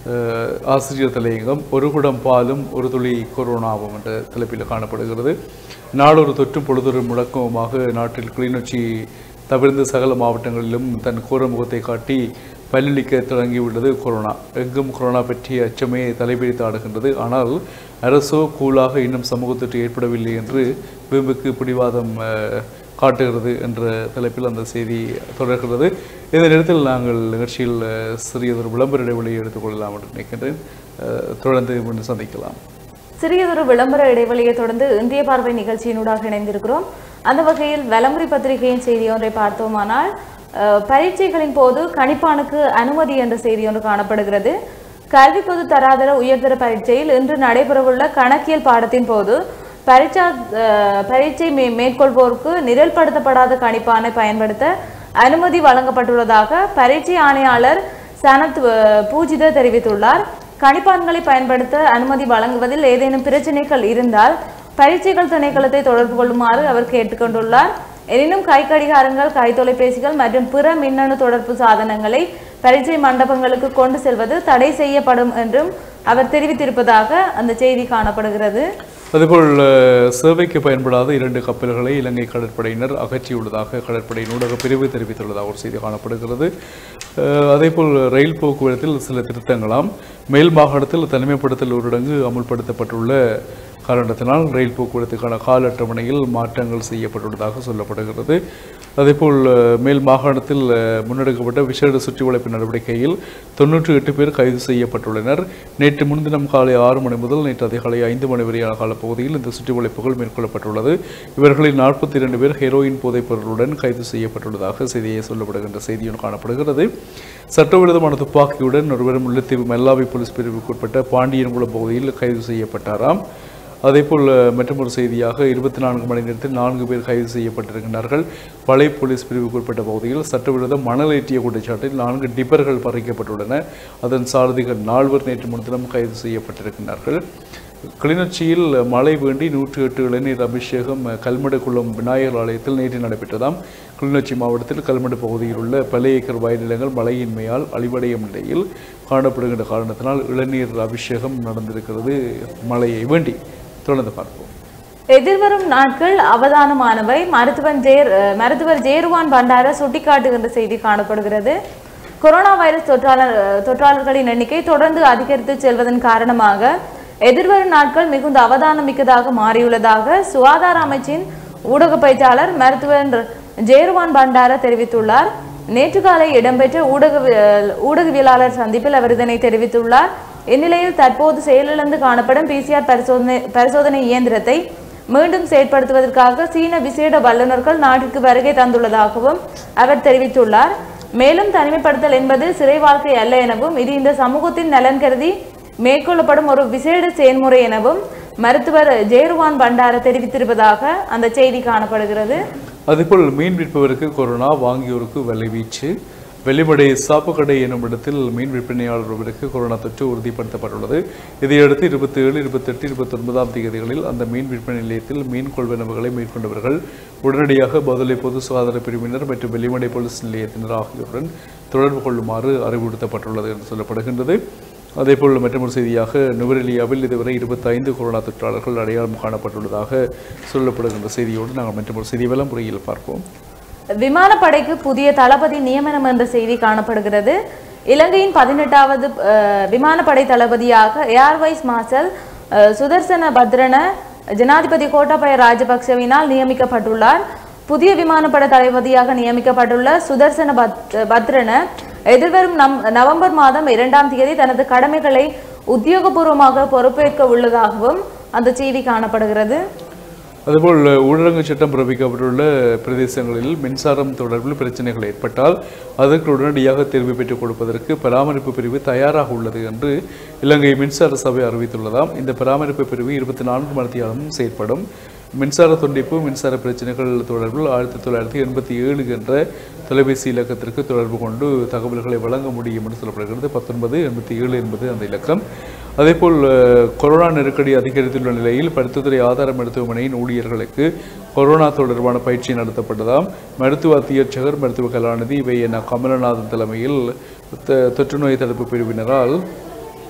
அஹ், ஆசிரியர் தலையங்கம் ஒரு குடம் பாலும் ஒரு துளி கொரோனாவும் என்ற தலைப்பில் காணப்படுகிறது நாடொரு தொற்றும் பொழுதொரு முழக்கமுமாக நாட்டில் கிளிநொச்சி தவிர்த்து சகல மாவட்டங்களிலும் தன் கோர முகத்தை காட்டி பல்லளிக்க தொடங்கியுள்ளது கொரோனா எங்கும் கொரோனா பற்றிய அச்சமே தலைபிடித்து ஆடுகின்றது ஆனால் அரசோ கூலாக இன்னும் சமூகத்திற்கு ஏற்படவில்லை என்று வீம்புக்கு பிடிவாதம் அஹ், காட்டுகிறது என்ற தலைப்பில் அந்த செய்தி தொடர்கிறது இந்த நேரத்தில் நாங்கள் நிகழ்ச்சியில் அஹ், சிறியதொரு விளம்பர இடைவெளியை எடுத்துக்கொள்ளலாம் என்று நினைக்கின்றேன் அஹ், தொடர்ந்து மீண்டும் சந்திக்கலாம் சிறியதொரு விளம்பர இடைவெளியை தொடர்ந்து இந்திய பார்வை நிகழ்ச்சியினூடாக இணைந்திருக்கிறோம் அந்த வகையில் வலமுறை பத்திரிகையின் செய்தி ஒன்றை பார்த்தோமானால் அஹ், பரீட்சைகளின் போது கணிப்பானுக்கு அனுமதி என்ற செய்தி ஒன்று காணப்படுகிறது கல்வி பொது தராதர உயர்தர பரீட்சையில் இன்று நடைபெறவுள்ள கணக்கியல் பாடத்தின் போது பரீட்சா அஹ், பரீட்சை மே மேற்கொள்வோருக்கு நிரல்படுத்தப்படாத கணிப்பானை பயன்படுத்த அனுமதி வழங்கப்பட்டுள்ளதாக பரீட்சை ஆணையாளர் சனத் அஹ், பூஜித தெரிவித்துள்ளார் கணிப்பான்களை பயன்படுத்த அனுமதி வழங்குவதில் ஏதேனும் பிரச்சனைகள் இருந்தால் பரீட்சைகள் திணைக்களத்தை தொடர்பு கொள்ளுமாறு அவர் கேட்டுக்கொண்டுள்ளார் எனினும் கை கடிகாரங்கள் கை தொலைபேசிகள் மற்றும் பிற மின்னணு தொடர்பு சாதனங்களை பரீட்சை மண்டபங்களுக்கு கொண்டு செல்வது தடை செய்யப்படும் என்றும் அவர் தெரிவித்திருப்பதாக அந்த செய்தி காணப்படுகிறது அதுபோல் அஹ், சேவைக்கு பயன்படாத இரண்டு கப்பல்களை இலங்கை கடற்படையினர் அகற்றியுள்ளதாக கடற்படை ஊடக பிரிவு தெரிவித்துள்ளதாக ஒரு செய்தி காணப்படுகிறது அஹ், அதேபோல் ரயில் போக்குவரத்தில் சில திருத்தங்களாம் மேல் மாகாணத்தில் தனிமைப்படுத்தல் ஊரடங்கு அமுல்படுத்தப்பட்டுள்ள காரணத்தினால் ரயில் போக்குவரத்துக்கான கால அட்டவணையில் மாற்றங்கள் செய்யப்பட்டுள்ளதாக சொல்லப்படுகிறது அதேபோல் அஹ், மேல் மாகாணத்தில் அஹ், முன்னெடுக்கப்பட்ட விசேட சுற்றி வளைப்பு நடவடிக்கையில் தொன்னூற்றி எட்டு பேர் கைது செய்யப்பட்டுள்ளனர் நேற்று முன்தினம் காலை ஆறு மணி முதல் நேற்று அதிகாலை ஐந்து மணி வரையான காலப்பகுதியில் இந்த சுற்றி வளைப்புகள் மேற்கொள்ளப்பட்டுள்ளது இவர்களில் நாற்பத்தி இரண்டு பேர் ஹெரோயின் போதைப் பொருளுடன் கைது செய்யப்பட்டுள்ளதாக செய்தியை சொல்லப்படுகின்ற செய்தியும் காணப்படுகிறது சட்டவிரோதமான துப்பாக்கியுடன் ஒருவர் முல்லைத்தீவு மெல்லாவி போலீஸ் பிரிவுக்குட்பட்ட பாண்டியன்குளம் பகுதியில் கைது செய்யப்பட்டாராம் அதேபோல் மற்றொரு செய்தியாக இருபத்தி நான்கு மணி நேரத்தில் நான்கு பேர் கைது செய்யப்பட்டிருக்கிறார்கள் பழைய போலீஸ் பிரிவுக்குட்பட்ட பகுதியில் சட்டவிரோத மணல் ஏற்றிய குற்றச்சாட்டில் நான்கு டிப்பர்கள் பறிக்கப்பட்டுள்ளன அதன் சாரதிகள் நால்வர் நேற்று முன்தினம் கைது செய்யப்பட்டிருக்கிறார்கள் கிளிநொச்சியில் மழை வேண்டி நூற்றி எட்டு இளநீர் அபிஷேகம் கல்மடுக்குளம் விநாயகர் ஆலயத்தில் நேற்று நடைபெற்றதாம் கிளிநொச்சி மாவட்டத்தில் கல்மடு பகுதியில் உள்ள பல ஏக்கர் வயல் நிலங்கள் மழையின்மையால் அழிவடையும் நிலையில் காணப்படுகின்ற காரணத்தினால் இளநீர் அபிஷேகம் நடந்திருக்கிறது மழையை வேண்டி தொடர்ந்து பார்ப்போம் எதிர்வரும் நாட்கள் அவதானமானவை மருத்துவன் ஜெயர் அஹ், மருத்துவர் ஜெயருவான் பண்டார சுட்டிக்காட்டுகின்ற செய்தி காணப்படுகிறது கொரோனா வைரஸ் தொற்றாளர் அஹ், தொற்றாளர்களின் எண்ணிக்கை தொடர்ந்து அதிகரித்து செல்வதன் காரணமாக எதிர்வரும் நாட்கள் மிகுந்த அவதானம் மிக்கதாக மாறியுள்ளதாக சுகாதார அமைச்சின் ஊடக பேச்சாளர் மருத்துவர் ஜெயருவான் பண்டார தெரிவித்துள்ளார் நேற்று காலை இடம்பெற்ற ஊடக ஊடகவியலாளர் சந்திப்பில் அவர் இதனை தெரிவித்துள்ளார் இந்நிலையில் தற்போது செயலிழந்து காணப்படும் பிசிஆர் பரிசோதனை பரிசோதனை இயந்திரத்தை மீண்டும் செயற்படுத்துவதற்காக சீன விசேட வல்லுநர்கள் நாட்டிற்கு வருகை தந்துள்ளதாகவும் அவர் தெரிவித்துள்ளார் மேலும் தனிமைப்படுத்தல் என்பது சிறை வாழ்க்கை அல்ல எனவும் இது இந்த சமூகத்தின் நலன் கருதி மேற்கொள்ளப்படும் ஒரு விசேட செயல்முறை எனவும் மருத்துவர் ஜெயருவான் பண்டார தெரிவித்திருப்பதாக அந்த செய்தி காணப்படுகிறது அதேபோல் மீன் விற்பவருக்கு கொரோனா வாங்கியோருக்கு விலைவீச்சு வெள்ளிமடை சாப்புக்கடை எனும் இடத்தில் மீன் விற்பனையாளர் ஒருவருக்கு கொரோனா தொற்று உறுதிப்படுத்தப்பட்டுள்ளது இதையடுத்து இருபத்தி ஏழு இருபத்தெட்டு இருபத்தி ஒன்பதாம் தேதிகளில் அந்த மீன் விற்பனை நிலையத்தில் மீன் கொள்வனவுகளை மேற்கொண்டவர்கள் உடனடியாக பதுளை பொது சுகாதார பிரிவினர் மற்றும் வெள்ளிமடை போலீஸ் நிலையத்தினர் ஆகியோருடன் தொடர்பு கொள்ளுமாறு அறிவுறுத்தப்பட்டுள்ளது என்று சொல்லப்படுகின்றது அதேபோல் மற்றொரு செய்தியாக நுவரெலியாவில் இதுவரை 25 கொரோனா தொற்றாளர்கள் அடையாளம் காணப்பட்டுள்ளதாக சொல்லப்படுகின்ற செய்தியோடு நாங்கள் மற்றொரு செய்தி வலம் முறையில் பார்ப்போம் விமானப்படைக்கு புதிய தளபதி நியமனம் என்ற செய்தி காணப்படுகிறது இலங்கையின் பதினெட்டாவது அஹ், விமானப்படை தளபதியாக ஏர்வைஸ் மார்ஷல் அஹ், சுதர்சன பத்ரன ஜனாதிபதி கோட்டாபய ராஜபக்சவினால் நியமிக்கப்பட்டுள்ளார் புதிய விமானப்படை தளபதியாக நியமிக்கப்பட்டுள்ள சுதர்சன பத் பத்ரன எதிர்வரும் நம் நவம்பர் மாதம் இரண்டாம் தேதி தனது கடமைகளை உத்தியோகபூர்வமாக பொறுப்பேற்க உள்ளதாகவும் அந்த செய்தி காணப்படுகிறது அதுபோல் ஊரடங்கு சட்டம் பிறப்பிக்கப்பட்டுள்ள பிரதேசங்களில் மின்சாரம் தொடர்பில் பிரச்சனைகள் ஏற்பட்டால் அதற்கு உடனடியாக தீர்வு பெற்றுக் கொடுப்பதற்கு பராமரிப்பு பிரிவு தயாராக உள்ளது என்று இலங்கை மின்சார சபை அறிவித்துள்ளதாம் இந்த பராமரிப்பு பிரிவு இருபத்தி நான்கு மணித்தியாலமும் செயற்படும் மின்சார துண்டிப்பு மின்சார பிரச்சனைகள் தொடர்பில் ஆயிரத்தி தொள்ளாயிரத்தி எண்பத்தி ஏழு என்ற தொலைபேசி இலக்கத்திற்கு தொடர்பு கொண்டு தகவல்களை வழங்க முடியும் என்று சொல்லப்படுகிறது பத்தொன்பது எண்பத்தி ஏழு என்பது அந்த இலக்கம் அதேபோல் அஹ், கொரோனா நெருக்கடி அதிகரித்துள்ள நிலையில் பருத்தித்துறை ஆதார மருத்துவமனையின் ஊழியர்களுக்கு கொரோனா தொடர்பான பயிற்சி நடத்தப்பட்டதாம் மருத்துவ அத்தியட்சகர் மருத்துவ கலாநிதி வை என கமலநாதன் தலைமையில் த- தொற்றுநோய் தடுப்பு பிரிவினரால்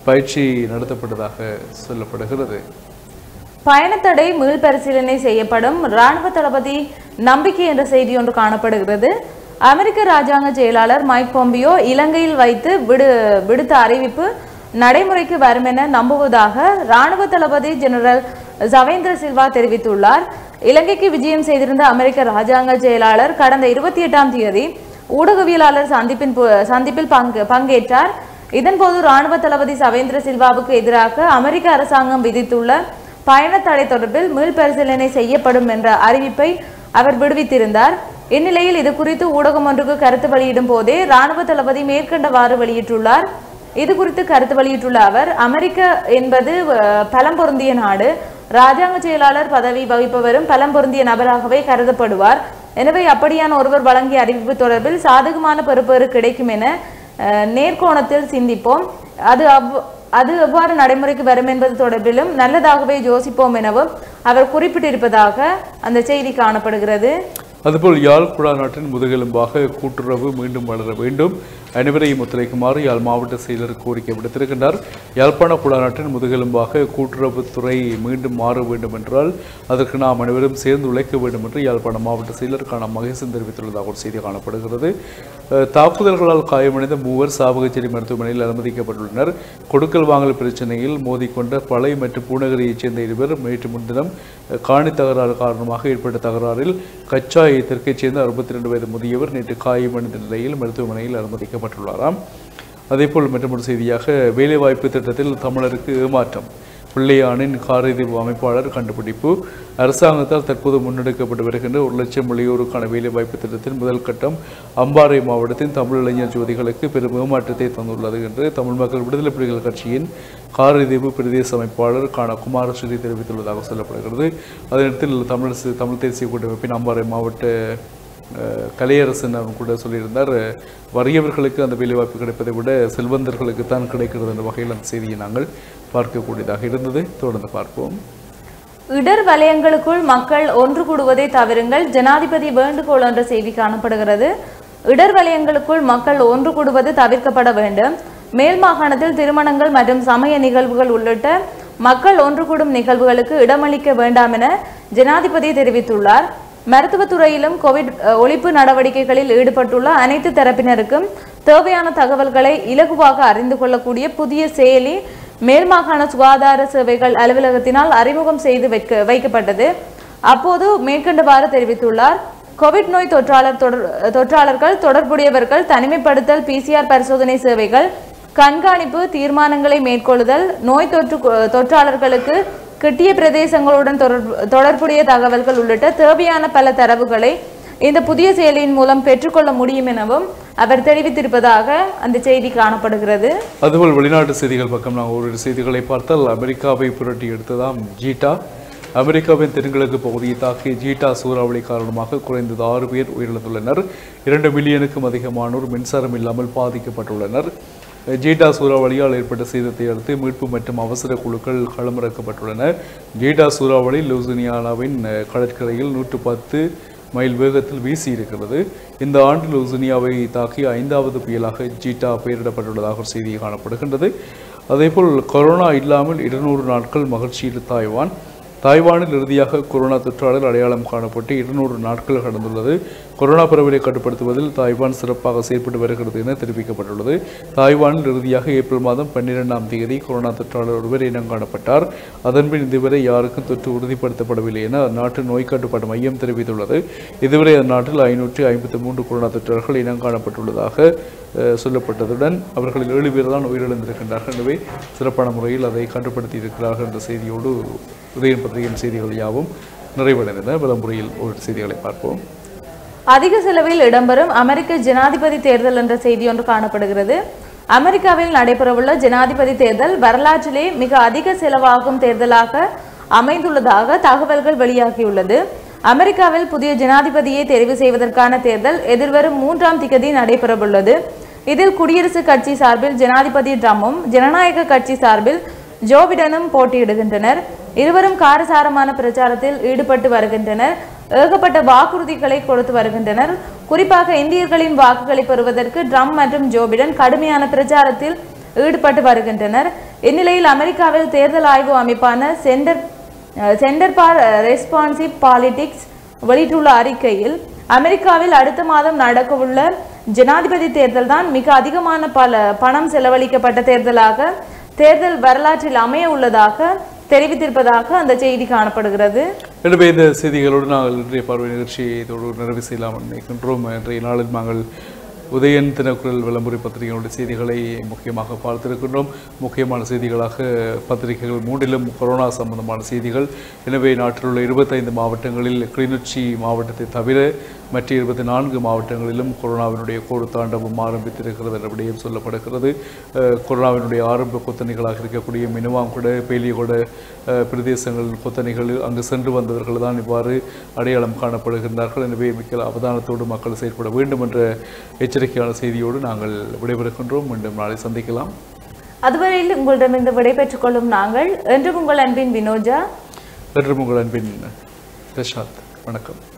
பயிற்சி நடத்தப்பட்டதாக சொல்லப்படுகிறது பயணத்தடை மீள்பரிசீலனை செய்யப்படும் ராணுவ தளபதி நம்பிக்கை என்ற செய்தி ஒன்று காணப்படுகிறது அமெரிக்க ராஜாங்க செயலாளர் மைக் பொம்பியோ இலங்கையில் வைத்து விடு விடுத்த அறிவிப்பு நடைமுறைக்கு வரும் என நம்புவதாக ராணுவ தளபதி ஜெனரல் சவேந்திர சில்வா தெரிவித்துள்ளார் இலங்கைக்கு விஜயம் செய்திருந்த அமெரிக்க ராஜாங்க செயலாளர் கடந்த இருபத்தி எட்டாம் தேதி ஊடகவியலாளர் சந்திப்பின் பு- சந்திப்பில் பங்கு பங்கேற்றார் இதன்போது ராணுவ தளபதி சவேந்திர சில்வாவுக்கு எதிராக அமெரிக்க அரசாங்கம் விதித்துள்ள பயண தடை தொடர்பில் மீள்பரிசீலனை செய்யப்படும் என்ற அறிவிப்பை அவர் விடுவித்திருந்தார் இந்நிலையில் இது குறித்து ஊடகம் ஒன்றுக்கு கருத்து வெளியிடும் போதே ராணுவ தளபதி மேற்கண்டவாறு வெளியிட்டுள்ளார் இது குறித்து கருத்து வெளியிட்டுள்ள அவர் அமெரிக்க என்பது அஹ், பலம் பொருந்திய நாடு ராஜாங்க செயலாளர் பதவி வகிப்பவரும் பலம் பொருந்திய நபராகவே கருதப்படுவார் எனவே அப்படியான ஒருவர் வழங்கிய அறிவிப்பு தொடர்பில் சாதகமான பெறுபேறு கிடைக்கும் என அஹ், நேர்கோணத்தில் சிந்திப்போம் அது அவ் அது எவ்வாறு நடைமுறைக்கு வரும் என்பது தொடர்பிலும் நல்லதாகவே யோசிப்போம் எனவும் அவர் குறிப்பிட்டிருப்பதாக அந்த செய்தி காணப்படுகிறது அதுபோல் யாழ் குடா நாட்டின் முதுகெலும்பாக கூட்டுறவு மீண்டும் வளர வேண்டும் அனைவரையும் ஒத்துழைக்குமாறு யாழ் மாவட்ட செயலர் கோரிக்கை விடுத்திருக்கின்றார் யாழ்ப்பாண குடா நாட்டின் முதுகெலும்பாக கூட்டுறவுத்துறை மீண்டும் மாற வேண்டும் என்றால் அதற்கு நாம் அனைவரும் சேர்ந்து உழைக்க வேண்டும் என்று யாழ்ப்பாண மாவட்ட செயலர் காண மகேசன் தெரிவித்துள்ளதாக ஒரு செய்தி காணப்படுகிறது அஹ், தாக்குதல்களால் காயமடைந்த மூவர் சாவகச்சேரி மருத்துவமனையில் அனுமதிக்கப்பட்டுள்ளனர் கொடுக்கல் வாங்கல் பிரச்சனையில் மோதிக்கொண்ட பளை மற்றும் பூநகரியைச் சேர்ந்த இருவர் நேற்று முன்தினம் அஹ், காணி தகராறு காரணமாக ஏற்பட்ட தகராறில் கச்சா தெற்கைச் சேர்ந்த அறுபத்தி ரெண்டு வயது முதியவர் நேற்று காயமடைந்த நிலையில் மருத்துவமனையில் அனுமதிக்கப்பட்டுள்ளாராம் அதேபோல் மற்றொரு செய்தியாக வேலைவாய்ப்பு திட்டத்தில் தமிழருக்கு ஏமாற்றம் பிள்ளையானின் காரிதிவு அமைப்பாளர் கண்டுபிடிப்பு அரசாங்கத்தால் தற்போது முன்னெடுக்கப்பட்டு வருகின்ற ஒரு லட்சம் இளையோருக்கான வேலைவாய்ப்பு திட்டத்தின் முதல் கட்டம் அம்பாறை மாவட்டத்தின் தமிழ் இளைஞர் ஜோதிகளுக்கு பெரும் ஏமாற்றத்தை தந்துள்ளது என்று தமிழ் மக்கள் விடுதலை புலிகள் கட்சியின் காரிதிவு பிரதேச அமைப்பாளர் காண குமாரஸ்ரீ தெரிவித்துள்ளதாக சொல்லப்படுகிறது அதே நேரத்தில் தமிழ் தமிழ் தேசிய கூட்டமைப்பின் அம்பாறை மாவட்ட அஹ் கலையரசன் அவர் கூட சொல்லியிருந்தார் அஹ் வறியவர்களுக்கு அந்த வேலைவாய்ப்பு கிடைப்பதை விட செல்வந்தர்களுக்கு தான் கிடைக்கிறது என்ற வகையில் அந்த செய்தியை நாங்கள் பார்க்கக்கூடியதாக இருந்தது தொடர்ந்து பார்ப்போம் இடர் வலயங்களுக்குள் மக்கள் ஒன்று கூடுவதை தவிருங்கள் ஜனாதிபதி வேண்டுகோள் என்ற செய்தி காணப்படுகிறது இடர் வலயங்களுக்குள் மக்கள் ஒன்று கூடுவது தவிர்க்கப்பட வேண்டும் மேல் மாகாணத்தில் திருமணங்கள் மற்றும் சமய நிகழ்வுகள் உள்ளிட்ட மக்கள் ஒன்று கூடும் நிகழ்வுகளுக்கு இடமளிக்க வேண்டாம் என ஜனாதிபதி தெரிவித்துள்ளார் மருத்துவத்துறையிலும் கோவிட் அஹ், ஒழிப்பு நடவடிக்கைகளில் ஈடுபட்டுள்ள அனைத்து தரப்பினருக்கும் தேவையான தகவல்களை இலகுவாக அறிந்து கொள்ளக்கூடிய புதிய செயலி மேல்மாகாண சுகாதார சேவைகள் அலுவலகத்தினால் அறிமுகம் செய்து வைக்க வைக்கப்பட்டது அப்போது மேற்கண்டவாறு தெரிவித்துள்ளார் கோவிட் நோய் தொற்றாளர் தொடர் தொற்றாளர்கள் தொடர்புடையவர்கள் தனிமைப்படுத்தல் பிசிஆர் பரிசோதனை சேவைகள் கண்காணிப்பு தீர்மானங்களை மேற்கொள்ளுதல் நோய் தொற்று தொற்றாளர்களுக்கு கிட்டிய பிரதேசங்களுடன் தொடர்பு தொடர்புடைய தகவல்கள் உள்ளிட்ட தேவையான பல தரவுகளை இந்த புதிய செயலியின் மூலம் பெற்றுக்கொள்ள முடியும் எனவும் அவர் தெரிவித்திருப்பதாக அந்த செய்தி காணப்படுகிறது அதுபோல் வெளிநாட்டு செய்திகள் பக்கம் நாம் ஒரு செய்திகளை பார்த்தால் அமெரிக்காவை புரட்டி எடுத்ததாம் ஜீட்டா அமெரிக்காவின் தென்கிழக்கு பகுதியை தாக்கிய ஜீட்டா சூறாவளி காரணமாக குறைந்தது ஆறு பேர் உயிரிழந்துள்ளனர் இரண்டு மில்லியனுக்கும் அதிகமானோர் மின்சாரம் இல்லாமல் பாதிக்கப்பட்டுள்ளனர் ஜீட்டா சூறாவளியால் ஏற்பட்ட சேதத்தை அடுத்து மீட்பு மற்றும் அவசர குழுக்கள் களமிறக்கப்பட்டுள்ளன ஜீட்டா சூறாவளி லூசினியானாவின் அஹ், கடற்கரையில் நூற்று பத்து மைல் வேகத்தில் வீசி இருக்கிறது இந்த ஆண்டு லூசினியாவை தாக்கி ஐந்தாவது புயலாக ஜீட்டா பெயரிடப்பட்டுள்ளதாக ஒரு செய்தி காணப்படுகின்றது அதேபோல் கொரோனா இல்லாமல் இருநூறு நாட்கள் மகிழ்ச்சியில் தாய்வான் தாய்வானில் இறுதியாக கொரோனா தொற்றாளர் அடையாளம் காணப்பட்டு இருநூறு நாட்கள் கடந்துள்ளது கொரோனா பரவலை கட்டுப்படுத்துவதில் தாய்வான் சிறப்பாக செயல்பட்டு வருகிறது என தெரிவிக்கப்பட்டுள்ளது தாய்வானில் இறுதியாக ஏப்ரல் மாதம் பன்னிரெண்டாம் தேதி கொரோனா தொற்றாளர் ஒருவர் இனம் காணப்பட்டார் அதன்பின் இதுவரை யாருக்கும் தொற்று உறுதிப்படுத்தப்படவில்லை என அந்நாட்டு நோய் கட்டுப்பாட்டு மையம் தெரிவித்துள்ளது இதுவரை அந்நாட்டில் ஐநூற்றி ஐம்பத்தி மூன்று கொரோனா தொற்றாளர்கள் இனம் காணப்பட்டுள்ளதாக அஹ், சொல்லப்பட்டதுடன் அவர்களில் ஏழு பேர் தான் உயிரிழந்திருக்கின்றார்கள் எனவே சிறப்பான முறையில் அதை கட்டுப்படுத்தி இருக்கிறார்கள் என்ற செய்தியோடு உதயன் பத்திரிகையின் செய்திகள் யாவும் நிறைவடைந்தன பல முறையில் ஒரு செய்திகளை பார்ப்போம் அதிக செலவில் இடம்பெறும் அமெரிக்க ஜனாதிபதி தேர்தல் என்ற செய்தி ஒன்று காணப்படுகிறது அமெரிக்காவில் நடைபெறவுள்ள ஜனாதிபதி தேர்தல் வரலாற்றிலே மிக அதிக செலவாகும் தேர்தலாக அமைந்துள்ளதாக தகவல்கள் வெளியாகியுள்ளது அமெரிக்காவில் புதிய ஜனாதிபதியை தெரிவு செய்வதற்கான தேர்தல் எதிர்வரும் மூன்றாம் திகதி நடைபெறவுள்ளது இதில் குடியரசுக் கட்சி சார்பில் ஜனாதிபதி ட்ரம்பும் ஜனநாயக கட்சி சார்பில் ஜோ பிடனும் போட்டியிடுகின்றனர் இருவரும் காரசாரமான பிரச்சாரத்தில் ஈடுபட்டு வருகின்றனர் ஏகப்பட்ட வாக்குறுதிகளை கொடுத்து வருகின்றனர் குறிப்பாக இந்தியர்களின் வாக்குகளை பெறுவதற்கு ட்ரம்ப் மற்றும் ஜோ பிடன் கடுமையான பிரச்சாரத்தில் ஈடுபட்டு வருகின்றனர் இந்நிலையில் அமெரிக்காவில் தேர்தல் ஆய்வு அமைப்பான Center Center for Responsive Politics வெளியிட்டுள்ள அறிக்கையில் அமெரிக்காவில் அடுத்த மாதம் நடக்கவுள்ள ஜனாதிபதி தேர்தல் தான் மிக அதிகமான பல பணம் செலவழிக்கப்பட்ட தேர்தலாக தேர்தல் வரலாற்றில் அமைய உள்ளதாக தெரிவித்திருப்பதாக அந்த செய்தி காணப்படுகிறது எனவே இந்த செய்திகளோடு நாங்கள் இன்றைய பார்வை நிகழ்ச்சியை இதோடு நிறைவு செய்யலாம் நினைக்கின்றோம் இன்றைய நாளில் நாங்கள் உதயன் தினக்குரல் விளம்பர பத்திரிகைகளுடைய செய்திகளை முக்கியமாக பார்த்திருக்கின்றோம் முக்கியமான செய்திகளாக பத்திரிகைகள் மூன்றிலும் கொரோனா சம்பந்தமான செய்திகள் எனவே நாட்டில் உள்ள இருபத்தைந்து மாவட்டங்களில் கிளிநொச்சி மாவட்டத்தை தவிர மற்ற இருபத்தி நான்கு மாவட்டங்களிலும் கொரோனாவினுடைய கோடு தாண்டவம் ஆரம்பித்திருக்கிறது என்ற விடயம் சொல்லப்படுகிறது அஹ், கொரோனாவினுடைய ஆரம்ப கொத்தணிகளாக இருக்கக்கூடிய மினுவாங்குட பேலியகொட அஹ், பிரதேசங்கள் கொத்தணிகள் அங்கு சென்று வந்தவர்கள் தான் இவ்வாறு அடையாளம் காணப்படுகின்றார்கள் எனவே மிக்க அவதானத்தோடு மக்கள் செயற்பட வேண்டும் என்ற எச்சரிக்கையான செய்தியோடு நாங்கள் விடைபெறுகின்றோம் மீண்டும் நாளை சந்திக்கலாம் அதுவரையில் உங்களிடமிருந்து விடைபெற்றுக் கொள்ளும் நாங்கள் என்றும் உங்கள் அன்பின் வினோஜா என்று உங்கள் அன்பின் பிரசாத் வணக்கம்